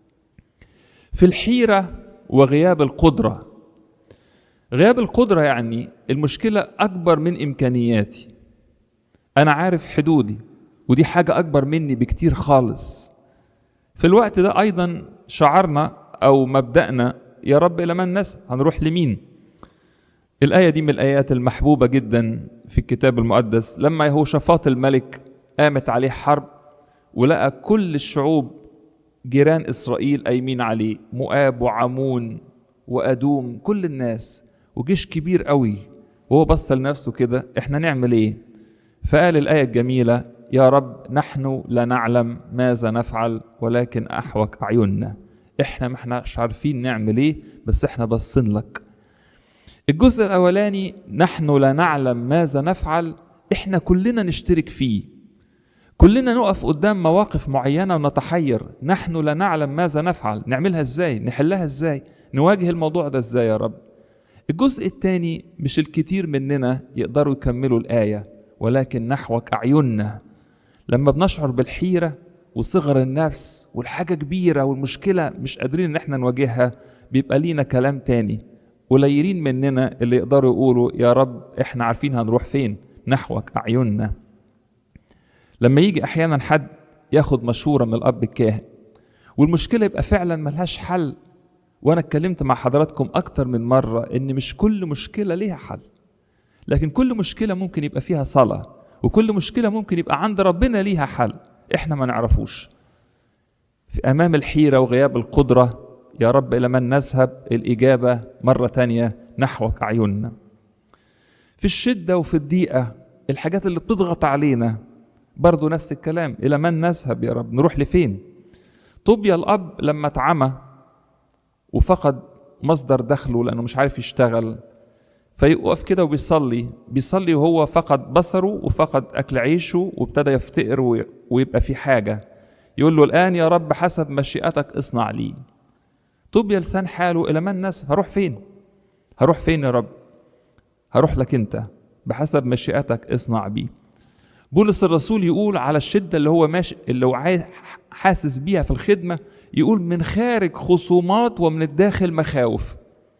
في الحيرة وغياب القدرة غياب القدرة يعني المشكلة أكبر من إمكانياتي أنا عارف حدودي ودي حاجة أكبر مني بكتير خالص في الوقت ده أيضا شعرنا أو مبدأنا يا رب إلى من نسى هنروح لمين الآية دي من الآيات المحبوبة جدا في الكتاب المقدس لما يهوشافاط الملك قامت عليه حرب ولقى كل الشعوب جيران إسرائيل قايمين عليه مؤاب وعمون وأدوم كل الناس وجيش كبير قوي وهو بص لنفسه كده احنا نعمل ايه فقال الآية الجميلة يا رب نحن لا نعلم ماذا نفعل ولكن أحوك أعيننا احنا ما احناش عارفين نعمل ايه بس احنا باصين لك الجزء الاولاني نحن لا نعلم ماذا نفعل احنا كلنا نشترك فيه كلنا نقف قدام مواقف معينه ونتحير نحن لا نعلم ماذا نفعل نعملها ازاي نحلها ازاي نواجه الموضوع ده ازاي يا رب الجزء الثاني مش الكتير مننا يقدروا يكملوا الايه ولكن نحوك اعيننا لما بنشعر بالحيره وصغر النفس والحاجه كبيره والمشكله مش قادرين ان احنا نواجهها بيبقى لينا كلام تاني قليلين مننا اللي يقدروا يقولوا يا رب احنا عارفين هنروح فين نحوك اعيننا لما يجي احيانا حد ياخد مشوره من الاب الكاهن والمشكله يبقى فعلا ملهاش حل وانا اتكلمت مع حضراتكم اكتر من مره ان مش كل مشكله ليها حل لكن كل مشكله ممكن يبقى فيها صلاه وكل مشكله ممكن يبقى عند ربنا ليها حل احنا ما نعرفوش في امام الحيره وغياب القدره يا رب الى من نذهب الاجابه مره تانيه نحوك اعيننا في الشده وفي الضيقه الحاجات اللي بتضغط علينا برضو نفس الكلام الى من نذهب يا رب نروح لفين طوبيا الاب لما اتعمى وفقد مصدر دخله لانه مش عارف يشتغل فيقف كده وبيصلي بيصلي وهو فقد بصره وفقد اكل عيشه وابتدى يفتقر ويبقى في حاجه يقول له الان يا رب حسب مشيئتك اصنع لي طوبيا لسان حاله الى من ناس هروح فين هروح فين يا رب هروح لك انت بحسب مشيئتك اصنع بي بولس الرسول يقول على الشده اللي هو ماشي اللي هو حاسس بيها في الخدمه يقول من خارج خصومات ومن الداخل مخاوف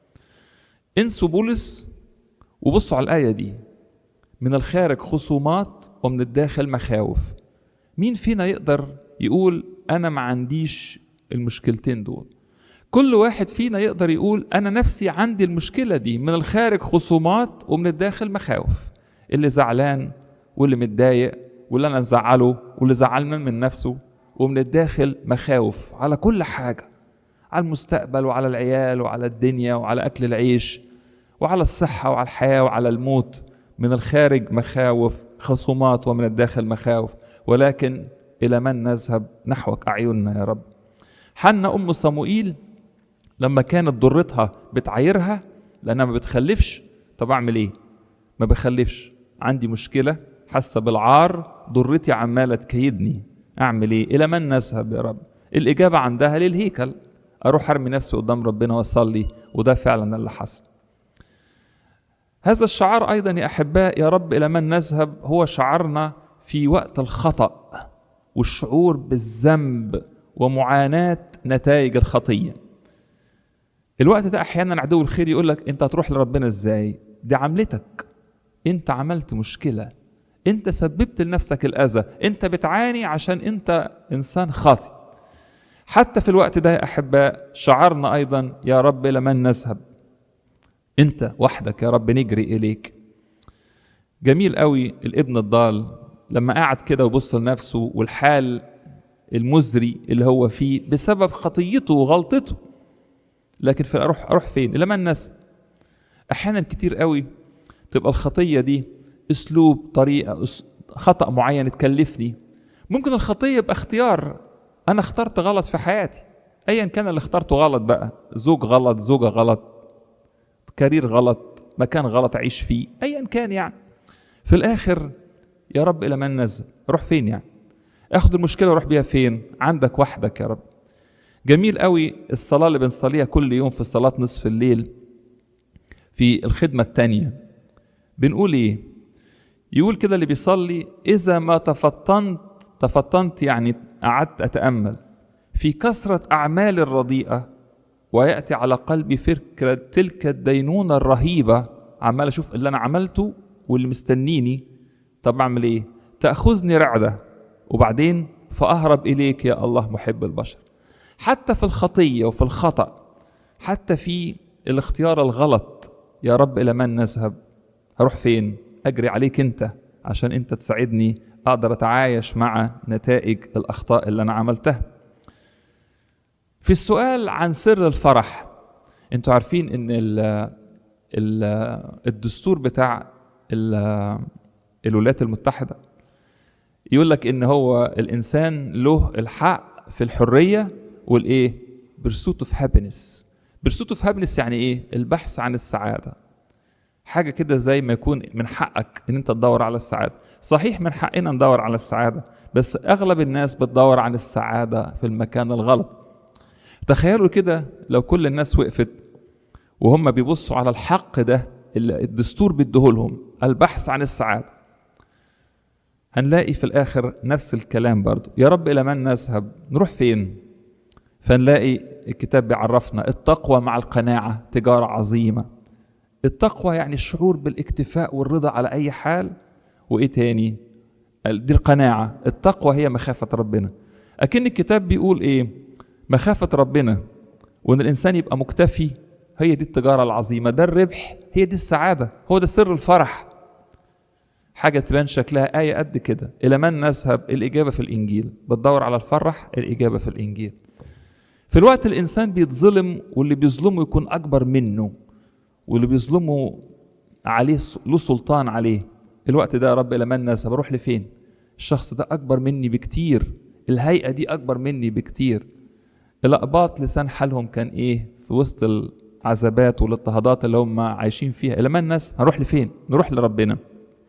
انسوا بولس وبصوا على الآية دي من الخارج خصومات ومن الداخل مخاوف مين فينا يقدر يقول أنا ما عنديش المشكلتين دول كل واحد فينا يقدر يقول أنا نفسي عندي المشكلة دي من الخارج خصومات ومن الداخل مخاوف اللي زعلان واللي متضايق واللي أنا مزعله واللي زعلان من نفسه ومن الداخل مخاوف على كل حاجة على المستقبل وعلى العيال وعلى الدنيا وعلى أكل العيش وعلى الصحة وعلى الحياة وعلى الموت من الخارج مخاوف خصومات ومن الداخل مخاوف ولكن إلى من نذهب نحوك أعيننا يا رب حنا أم صموئيل لما كانت ضرتها بتعايرها لأنها ما بتخلفش طب أعمل إيه؟ ما بخلفش عندي مشكلة حاسة بالعار ضرتي عمالة تكيدني أعمل إيه؟ إلى من نذهب يا رب؟ الإجابة عندها للهيكل أروح أرمي نفسي قدام ربنا وأصلي وده فعلا اللي حصل هذا الشعار ايضا يا احباء يا رب الى من نذهب هو شعارنا في وقت الخطا والشعور بالذنب ومعاناه نتائج الخطيه الوقت ده احيانا عدو الخير يقول لك انت هتروح لربنا ازاي دي عملتك انت عملت مشكله انت سببت لنفسك الاذى انت بتعاني عشان انت انسان خاطئ حتى في الوقت ده يا احباء شعرنا ايضا يا رب لمن نذهب انت وحدك يا رب نجري اليك جميل قوي الابن الضال لما قعد كده وبص لنفسه والحال المزري اللي هو فيه بسبب خطيته وغلطته لكن في اروح اروح فين لمن الناس احيانا كتير قوي تبقى الخطيه دي اسلوب طريقه أس... خطا معين تكلفني ممكن الخطيه يبقى اختيار انا اخترت غلط في حياتي ايا كان اللي اخترته غلط بقى زوج غلط زوجه غلط كارير غلط مكان غلط اعيش فيه ايا كان يعني في الاخر يا رب الى من نزل روح فين يعني اخد المشكله واروح بيها فين عندك وحدك يا رب جميل قوي الصلاه اللي بنصليها كل يوم في صلاه نصف الليل في الخدمه الثانيه بنقول ايه يقول كده اللي بيصلي اذا ما تفطنت تفطنت يعني قعدت اتامل في كثره اعمال الرديئه وياتي على قلبي فكره تلك الدينونه الرهيبه عمال اشوف اللي انا عملته واللي مستنيني طب اعمل ايه تاخذني رعده وبعدين فاهرب اليك يا الله محب البشر حتى في الخطيه وفي الخطا حتى في الاختيار الغلط يا رب الى من نذهب هروح فين اجري عليك انت عشان انت تساعدني اقدر اتعايش مع نتائج الاخطاء اللي انا عملتها في السؤال عن سر الفرح انتوا عارفين ان ال ال الدستور بتاع ال- الولايات المتحده يقول لك ان هو الانسان له الحق في الحريه والايه برسوت اوف هابينس برسوت اوف هابينس يعني ايه البحث عن السعاده حاجه كده زي ما يكون من حقك ان انت تدور على السعاده صحيح من حقنا ندور على السعاده بس اغلب الناس بتدور عن السعاده في المكان الغلط تخيلوا كده لو كل الناس وقفت وهم بيبصوا على الحق ده اللي الدستور بيديهولهم البحث عن السعاده هنلاقي في الاخر نفس الكلام برضو يا رب الى من نذهب نروح فين فنلاقي الكتاب بيعرفنا التقوى مع القناعه تجاره عظيمه التقوى يعني الشعور بالاكتفاء والرضا على اي حال وايه تاني دي القناعه التقوى هي مخافه ربنا اكن الكتاب بيقول ايه مخافه ربنا وان الانسان يبقى مكتفي هي دي التجاره العظيمه ده الربح هي دي السعاده هو ده سر الفرح حاجه تبان شكلها ايه قد كده الى من نذهب الاجابه في الانجيل بتدور على الفرح الاجابه في الانجيل في الوقت الانسان بيتظلم واللي بيظلمه يكون اكبر منه واللي بيظلمه عليه له سلطان عليه الوقت ده يا رب الى من نذهب اروح لفين الشخص ده اكبر مني بكتير الهيئه دي اكبر مني بكتير الاقباط لسان حالهم كان ايه في وسط العذابات والاضطهادات اللي هم عايشين فيها الى من الناس هنروح لفين نروح لربنا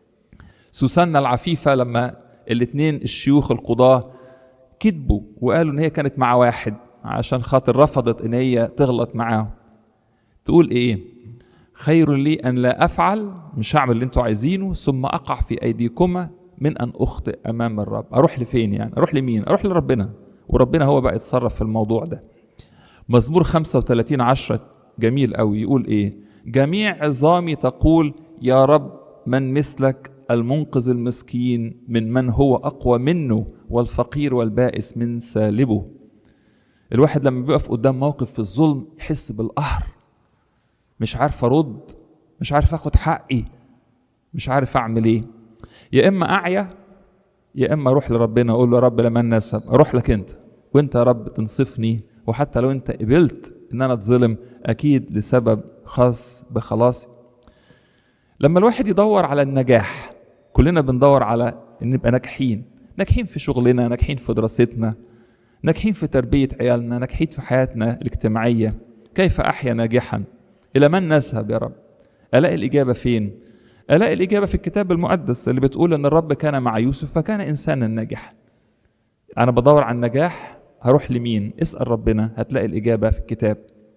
سوسنة العفيفة لما الاثنين الشيوخ القضاة كذبوا وقالوا ان هي كانت مع واحد عشان خاطر رفضت ان هي تغلط معاه تقول ايه خير لي ان لا افعل مش هعمل اللي انتوا عايزينه ثم اقع في ايديكما من ان اخطئ امام الرب اروح لفين يعني اروح لمين اروح لربنا وربنا هو بقى يتصرف في الموضوع ده مزمور 35 10 جميل قوي يقول ايه جميع عظامي تقول يا رب من مثلك المنقذ المسكين من من هو اقوى منه والفقير والبائس من سالبه الواحد لما بيقف قدام موقف في الظلم يحس بالقهر مش عارف ارد مش عارف اخد حقي مش عارف اعمل ايه يا اما اعيا يا اما اروح لربنا اقول له يا رب لمن نسب اروح لك انت وانت يا رب تنصفني وحتى لو انت قبلت ان انا اتظلم اكيد لسبب خاص بخلاصي لما الواحد يدور على النجاح كلنا بندور على ان نبقى ناجحين ناجحين في شغلنا ناجحين في دراستنا ناجحين في تربية عيالنا ناجحين في حياتنا الاجتماعية كيف أحيا ناجحا إلى من نذهب يا رب ألاقي الإجابة فين ألاقي الإجابة في الكتاب المقدس اللي بتقول أن الرب كان مع يوسف فكان إنسانا ناجحا أنا بدور على النجاح هروح لمين اسأل ربنا هتلاقي الإجابة في الكتاب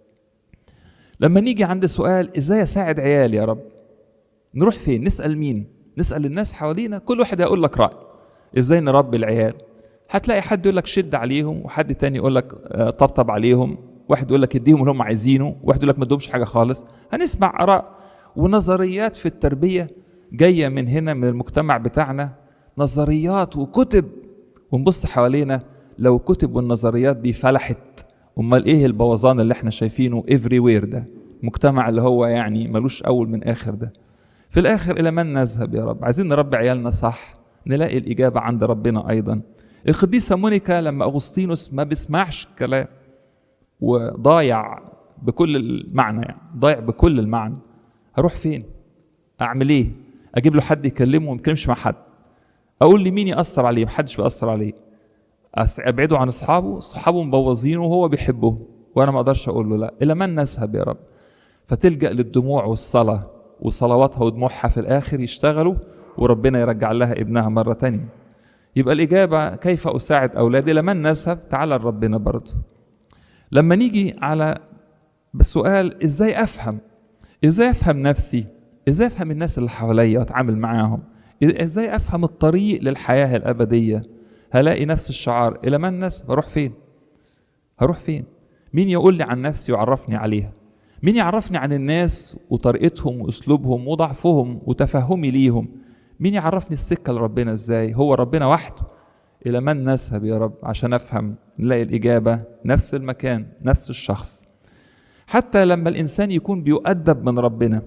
لما نيجي عند سؤال إزاي أساعد عيالي يا رب نروح فين نسأل مين نسأل الناس حوالينا كل واحد هيقول لك رأي إزاي نربي العيال هتلاقي حد يقول لك شد عليهم وحد تاني يقول لك طبطب عليهم واحد يقول لك اديهم اللي هم عايزينه واحد يقول لك ما ادهمش حاجه خالص هنسمع اراء ونظريات في التربيه جايه من هنا من المجتمع بتاعنا نظريات وكتب ونبص حوالينا لو كتب والنظريات دي فلحت امال ايه البوظان اللي احنا شايفينه افري وير ده مجتمع اللي هو يعني ملوش اول من اخر ده في الاخر الى من نذهب يا رب عايزين نربي عيالنا صح نلاقي الاجابه عند ربنا ايضا القديسه مونيكا لما اغسطينوس ما بيسمعش كلام وضايع بكل المعنى يعني ضايع بكل المعنى هروح فين اعمل ايه اجيب له حد يكلمه وما يتكلمش مع حد اقول لي مين ياثر عليه محدش بيأثر عليه ابعده عن اصحابه اصحابه مبوظينه وهو بيحبه وانا ما اقدرش اقول له لا الى من نذهب يا رب فتلجا للدموع والصلاه وصلواتها ودموعها في الاخر يشتغلوا وربنا يرجع لها ابنها مره تانية يبقى الاجابه كيف اساعد اولادي الى من نذهب تعالى لربنا برضه لما نيجي على بسؤال ازاي افهم ازاي افهم نفسي ازاي افهم الناس اللي حواليا واتعامل معاهم ازاي افهم الطريق للحياه الابديه هلاقي نفس الشعار الى من الناس بروح فين هروح فين مين يقول لي عن نفسي ويعرفني عليها مين يعرفني عن الناس وطريقتهم واسلوبهم وضعفهم وتفهمي ليهم مين يعرفني السكه لربنا ازاي هو ربنا وحده الى من نذهب يا رب عشان افهم نلاقي الاجابه نفس المكان نفس الشخص حتى لما الانسان يكون بيؤدب من ربنا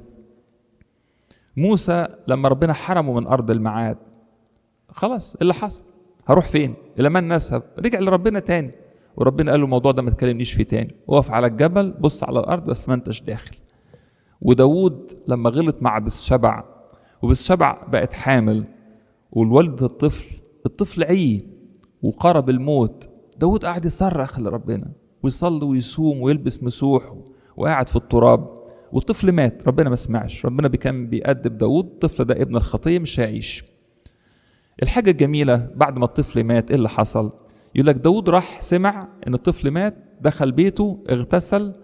موسى لما ربنا حرمه من ارض الميعاد خلاص اللي حصل هروح فين الى من نذهب رجع لربنا تاني وربنا قال له الموضوع ده ما تكلمنيش فيه تاني اقف على الجبل بص على الارض بس ما انتش داخل وداوود لما غلط مع بسشبع وبسشبع بقت حامل والولد الطفل الطفل عي وقرب الموت داود قاعد يصرخ لربنا ويصلي ويصوم ويلبس مسوح وقاعد في التراب والطفل مات ربنا ما سمعش ربنا كان بيأدب داود الطفل ده ابن الخطية مش هيعيش الحاجة الجميلة بعد ما الطفل مات ايه اللي حصل يقول لك داود راح سمع ان الطفل مات دخل بيته اغتسل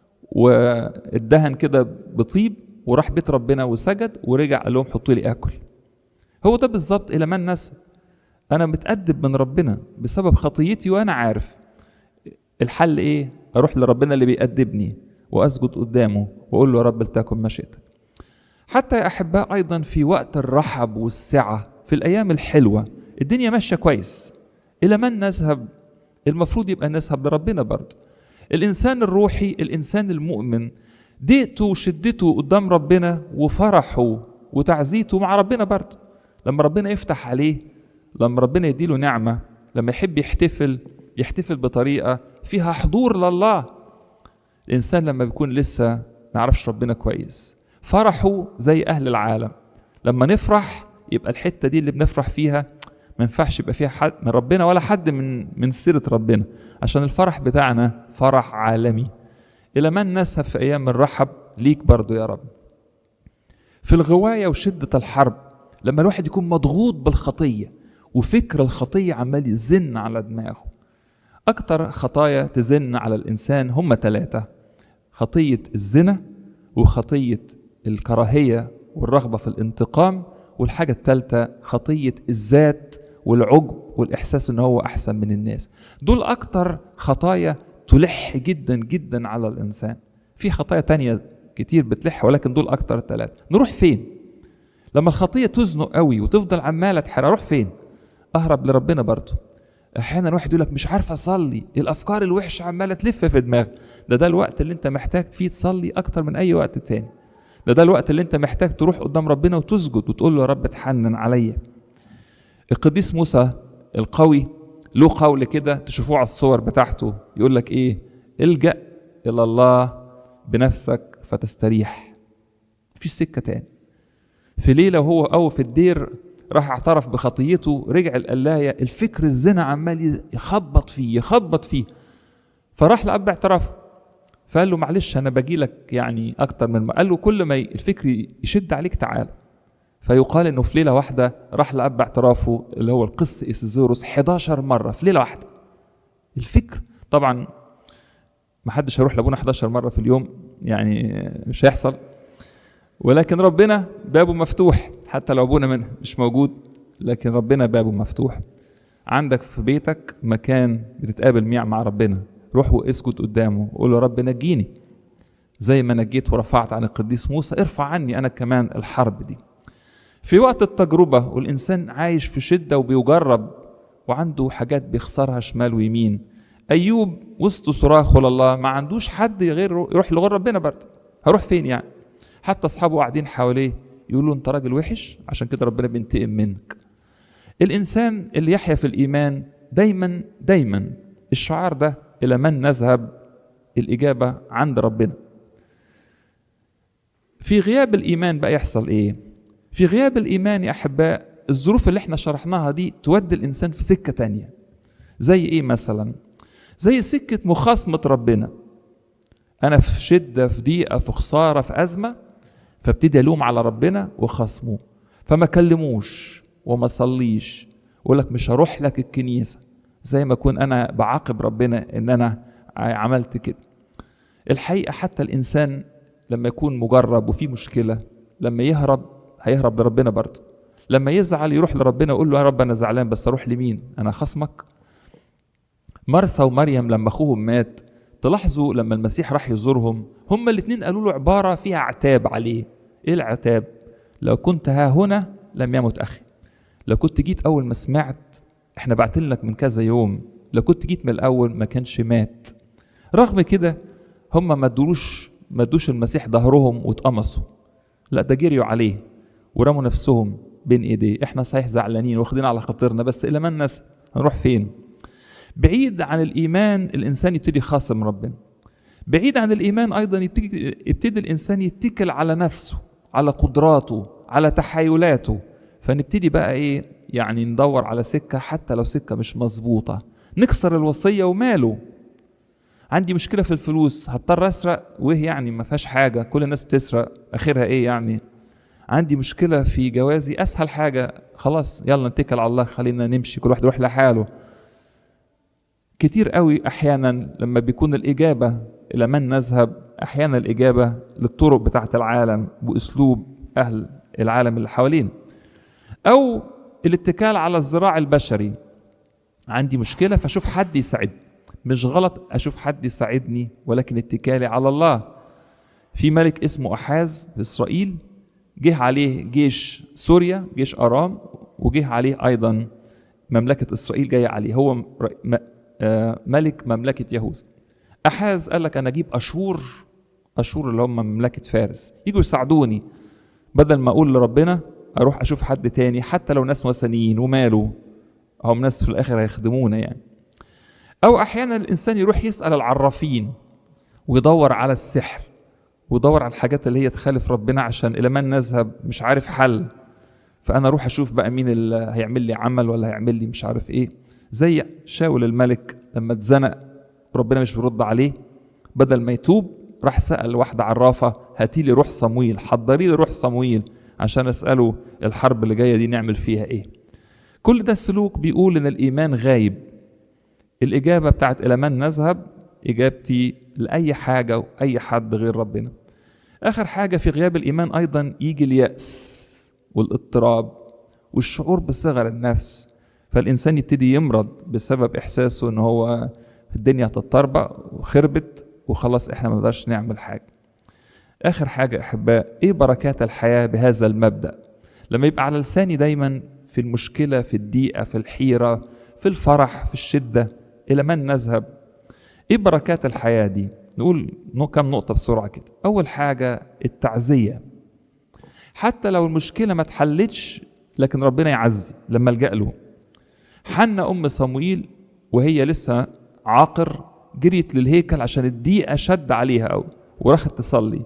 وادهن كده بطيب وراح بيت ربنا وسجد ورجع قال لهم حطوا لي اكل هو ده بالظبط الى من نسب انا متأدب من ربنا بسبب خطيتي وانا عارف الحل ايه اروح لربنا اللي بيأدبني واسجد قدامه واقول له يا رب لتكن مشيئتك حتى يا احباء ايضا في وقت الرحب والسعه في الايام الحلوه الدنيا ماشيه كويس الى من نذهب المفروض يبقى نذهب لربنا برضه الانسان الروحي الانسان المؤمن ضيقته وشدته قدام ربنا وفرحه وتعزيته مع ربنا برضه لما ربنا يفتح عليه لما ربنا يديله نعمه لما يحب يحتفل يحتفل بطريقه فيها حضور لله الانسان لما بيكون لسه ما يعرفش ربنا كويس فرحه زي اهل العالم لما نفرح يبقى الحته دي اللي بنفرح فيها ما ينفعش يبقى فيها حد من ربنا ولا حد من من سيره ربنا عشان الفرح بتاعنا فرح عالمي الى من نسهب في ايام الرحب ليك برضو يا رب في الغوايه وشده الحرب لما الواحد يكون مضغوط بالخطيه وفكر الخطيه عمال يزن على دماغه اكتر خطايا تزن على الانسان هم ثلاثه خطيه الزنا وخطيه الكراهيه والرغبه في الانتقام والحاجه الثالثه خطيه الذات والعجب والاحساس ان هو احسن من الناس دول اكتر خطايا تلح جدا جدا على الانسان في خطايا تانية كتير بتلح ولكن دول اكتر ثلاثه نروح فين لما الخطيه تزنق قوي وتفضل عماله تحرق اروح فين اهرب لربنا برضه احيانا واحد يقول لك مش عارف اصلي الافكار الوحشه عماله تلف في دماغك ده ده الوقت اللي انت محتاج فيه تصلي اكتر من اي وقت تاني ده ده الوقت اللي انت محتاج تروح قدام ربنا وتسجد وتقول له يا رب اتحنن عليا القديس موسى القوي له قول كده تشوفوه على الصور بتاعته يقول لك ايه الجأ الى الله بنفسك فتستريح مفيش سكه تاني في ليله وهو قوي في الدير راح اعترف بخطيته رجع القلايه الفكر الزنا عمال يخبط فيه يخبط فيه فراح لاب اعترافه فقال له معلش انا باجي لك يعني اكتر من ما قال له كل ما الفكر يشد عليك تعال فيقال انه في ليله واحده راح لاب اعترافه اللي هو القس اسيزوروس 11 مره في ليله واحده الفكر طبعا ما حدش هيروح لابونا 11 مره في اليوم يعني مش هيحصل ولكن ربنا بابه مفتوح حتى لو ابونا منه مش موجود لكن ربنا بابه مفتوح عندك في بيتك مكان بتتقابل مع ربنا روح واسجد قدامه وقول له رب نجيني زي ما نجيت ورفعت عن القديس موسى ارفع عني انا كمان الحرب دي في وقت التجربة والإنسان عايش في شدة وبيجرب وعنده حاجات بيخسرها شمال ويمين أيوب وسط صراخه لله ما عندوش حد غير يروح لغير ربنا برضه هروح فين يعني حتى أصحابه قاعدين حواليه يقولوا أنت راجل وحش عشان كده ربنا بينتقم منك الإنسان اللي يحيا في الإيمان دايما دايما الشعار ده إلى من نذهب الإجابة عند ربنا في غياب الإيمان بقى يحصل إيه في غياب الإيمان يا أحباء الظروف اللي احنا شرحناها دي تودي الإنسان في سكة تانية زي إيه مثلا زي سكة مخاصمة ربنا أنا في شدة في ضيقة في خسارة في أزمة فابتدي ألوم على ربنا وخصمه فما كلموش وما صليش ويقول لك مش هروح لك الكنيسة زي ما أكون أنا بعاقب ربنا إن أنا عملت كده الحقيقة حتى الإنسان لما يكون مجرب وفي مشكلة لما يهرب هيهرب لربنا برضه لما يزعل يروح لربنا يقول له يا رب انا زعلان بس اروح لمين انا خصمك مرثا ومريم لما اخوهم مات تلاحظوا لما المسيح راح يزورهم هما الاثنين قالوا له عباره فيها عتاب عليه ايه العتاب لو كنت ها هنا لم يمت اخي لو كنت جيت اول ما سمعت احنا بعتين لك من كذا يوم لو كنت جيت من الاول ما كانش مات رغم كده هم ما ادولوش ما ادوش المسيح ظهرهم واتقمصوا لا ده جريوا عليه ورموا نفسهم بين ايديه احنا صحيح زعلانين واخدين على خاطرنا بس الى من الناس هنروح فين بعيد عن الايمان الانسان يبتدي خاصم ربنا بعيد عن الايمان ايضا يبتدي, يبتدي الانسان يتكل على نفسه على قدراته على تحايلاته فنبتدي بقى ايه يعني ندور على سكه حتى لو سكه مش مظبوطه نكسر الوصيه وماله عندي مشكله في الفلوس هضطر اسرق وايه يعني ما فيهاش حاجه كل الناس بتسرق اخرها ايه يعني عندي مشكله في جوازي اسهل حاجه خلاص يلا نتكل على الله خلينا نمشي كل واحد يروح لحاله كتير قوي احيانا لما بيكون الاجابه الى من نذهب احيانا الاجابه للطرق بتاعه العالم واسلوب اهل العالم اللي حوالينا او الاتكال على الذراع البشري عندي مشكله فاشوف حد يساعدني مش غلط اشوف حد يساعدني ولكن اتكالي على الله في ملك اسمه احاز في اسرائيل جه عليه جيش سوريا جيش ارام وجه عليه ايضا مملكه اسرائيل جايه عليه هو ملك مملكه يهوذا احاز قال لك انا اجيب اشور اشور اللي هم مملكه فارس يجوا يساعدوني بدل ما اقول لربنا اروح اشوف حد تاني حتى لو ناس وثنيين وماله هم ناس في الاخر هيخدمونا يعني او احيانا الانسان يروح يسال العرافين ويدور على السحر ويدور على الحاجات اللي هي تخالف ربنا عشان الى من نذهب مش عارف حل فانا اروح اشوف بقى مين اللي هيعمل لي عمل ولا هيعمل لي مش عارف ايه زي شاول الملك لما اتزنق ربنا مش بيرد عليه بدل ما يتوب راح سال واحده عرافه هاتي لي روح صمويل حضري لي روح صمويل عشان اساله الحرب اللي جايه دي نعمل فيها ايه كل ده السلوك بيقول ان الايمان غايب الاجابه بتاعت الى من نذهب اجابتي لاي حاجه واي حد غير ربنا اخر حاجه في غياب الايمان ايضا يجي الياس والاضطراب والشعور بصغر النفس فالانسان يبتدي يمرض بسبب احساسه ان هو الدنيا هتتطربق وخربت وخلاص احنا ما نقدرش نعمل حاجه اخر حاجه احباء ايه بركات الحياه بهذا المبدا لما يبقى على لساني دايما في المشكله في الضيقه في الحيره في الفرح في الشده الى من نذهب ايه بركات الحياه دي نقول كم نقطه بسرعه كده اول حاجه التعزيه حتى لو المشكله ما اتحلتش لكن ربنا يعزي لما الجا له حنا ام صموئيل وهي لسه عاقر جريت للهيكل عشان الضيقه شد عليها قوي وراحت تصلي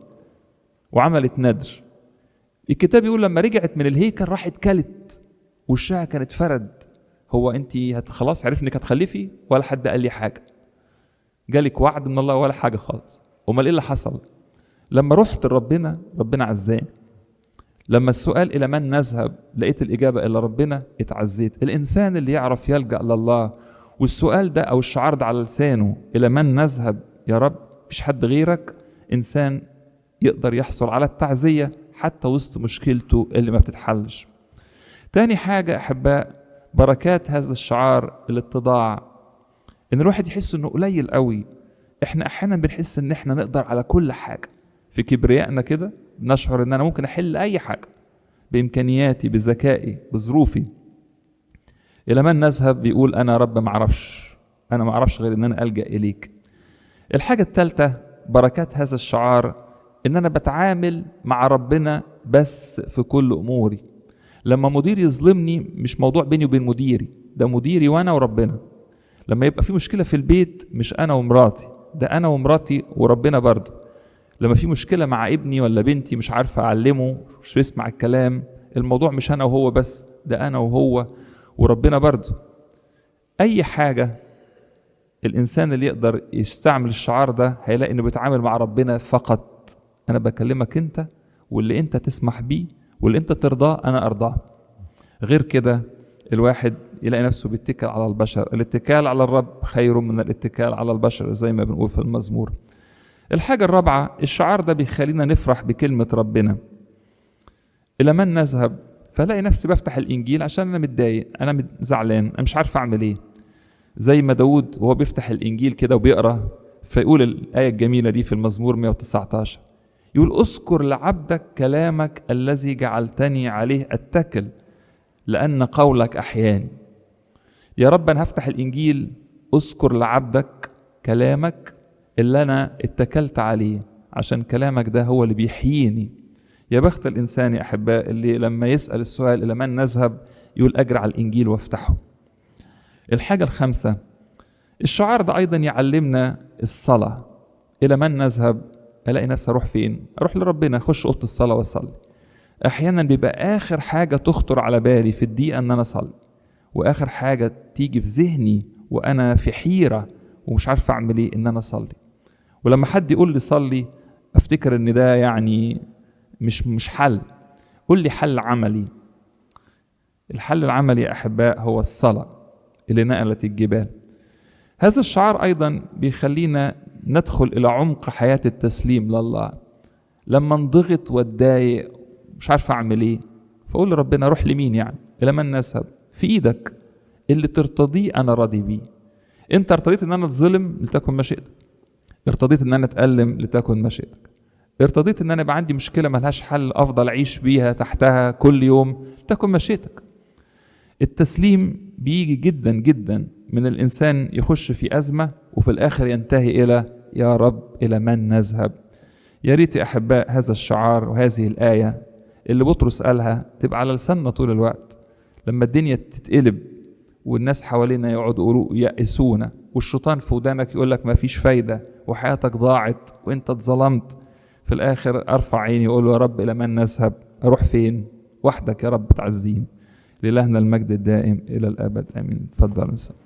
وعملت ندر الكتاب يقول لما رجعت من الهيكل راحت كلت وشها كانت فرد هو انت هت خلاص عرف انك هتخلفي ولا حد قال لي حاجه جالك وعد من الله ولا حاجه خالص امال ايه اللي حصل لما رحت لربنا ربنا عزاني لما السؤال الى من نذهب لقيت الاجابه الى ربنا اتعزيت الانسان اللي يعرف يلجا لله والسؤال ده او الشعار ده على لسانه الى من نذهب يا رب مفيش حد غيرك انسان يقدر يحصل على التعزيه حتى وسط مشكلته اللي ما بتتحلش تاني حاجه احباء بركات هذا الشعار الاتضاع ان الواحد يحس انه قليل قوي احنا احيانا بنحس ان احنا نقدر على كل حاجه في كبريائنا كده نشعر ان انا ممكن احل اي حاجه بامكانياتي بذكائي بظروفي الى من نذهب بيقول انا يا رب ما اعرفش انا ما اعرفش غير ان انا الجا اليك الحاجه الثالثه بركات هذا الشعار ان انا بتعامل مع ربنا بس في كل اموري لما مديري يظلمني مش موضوع بيني وبين مديري ده مديري وانا وربنا لما يبقى في مشكله في البيت مش انا ومراتي ده انا ومراتي وربنا برضه لما في مشكله مع ابني ولا بنتي مش عارف اعلمه مش يسمع الكلام الموضوع مش انا وهو بس ده انا وهو وربنا برضه اي حاجه الانسان اللي يقدر يستعمل الشعار ده هيلاقي انه بيتعامل مع ربنا فقط انا بكلمك انت واللي انت تسمح بيه واللي انت ترضاه انا ارضاه غير كده الواحد يلاقي نفسه بيتكل على البشر الاتكال على الرب خير من الاتكال على البشر زي ما بنقول في المزمور الحاجة الرابعة الشعار ده بيخلينا نفرح بكلمة ربنا إلى من نذهب فلاقي نفسي بفتح الإنجيل عشان أنا متضايق أنا زعلان أنا مش عارف أعمل إيه زي ما داود وهو بيفتح الإنجيل كده وبيقرأ فيقول الآية الجميلة دي في المزمور 119 يقول اذكر لعبدك كلامك الذي جعلتني عليه اتكل لان قولك احياني يا رب انا هفتح الانجيل اذكر لعبدك كلامك اللي انا اتكلت عليه عشان كلامك ده هو اللي بيحييني يا بخت الانسان يا احباء اللي لما يسال السؤال الى من نذهب يقول اجري على الانجيل وافتحه الحاجه الخامسه الشعار ده ايضا يعلمنا الصلاه الى من نذهب الاقي نفسي اروح فين اروح لربنا اخش اوضه الصلاه واصلي احيانا بيبقى اخر حاجه تخطر على بالي في الدقيقه ان انا اصلي واخر حاجه تيجي في ذهني وانا في حيره ومش عارف اعمل ايه ان انا اصلي ولما حد يقول لي صلي افتكر ان ده يعني مش مش حل قول لي حل عملي الحل العملي يا احباء هو الصلاه اللي نقلت الجبال هذا الشعار ايضا بيخلينا ندخل الى عمق حياه التسليم لله لما انضغط واتضايق مش عارف اعمل ايه فاقول لربنا روح لمين يعني الى من نذهب في ايدك اللي ترتضيه انا راضي بيه انت ارتضيت ان انا اتظلم لتكن مشيئتك ارتضيت ان انا اتالم لتكن مشيئتك ارتضيت ان انا يبقى عندي مشكله ملهاش حل افضل اعيش بيها تحتها كل يوم تكن مشيئتك التسليم بيجي جدا جدا من الانسان يخش في ازمه وفي الاخر ينتهي الى يا رب الى من نذهب يا ريت يا احباء هذا الشعار وهذه الايه اللي بطرس قالها تبقى على لساننا طول الوقت لما الدنيا تتقلب والناس حوالينا يقعدوا يقولوا يأسونا والشيطان في ودانك يقول لك ما فيش فايدة وحياتك ضاعت وانت اتظلمت في الآخر أرفع عيني وأقول يا رب إلى من نذهب أروح فين وحدك يا رب تعزيني لإلهنا المجد الدائم إلى الأبد آمين تفضل نسأل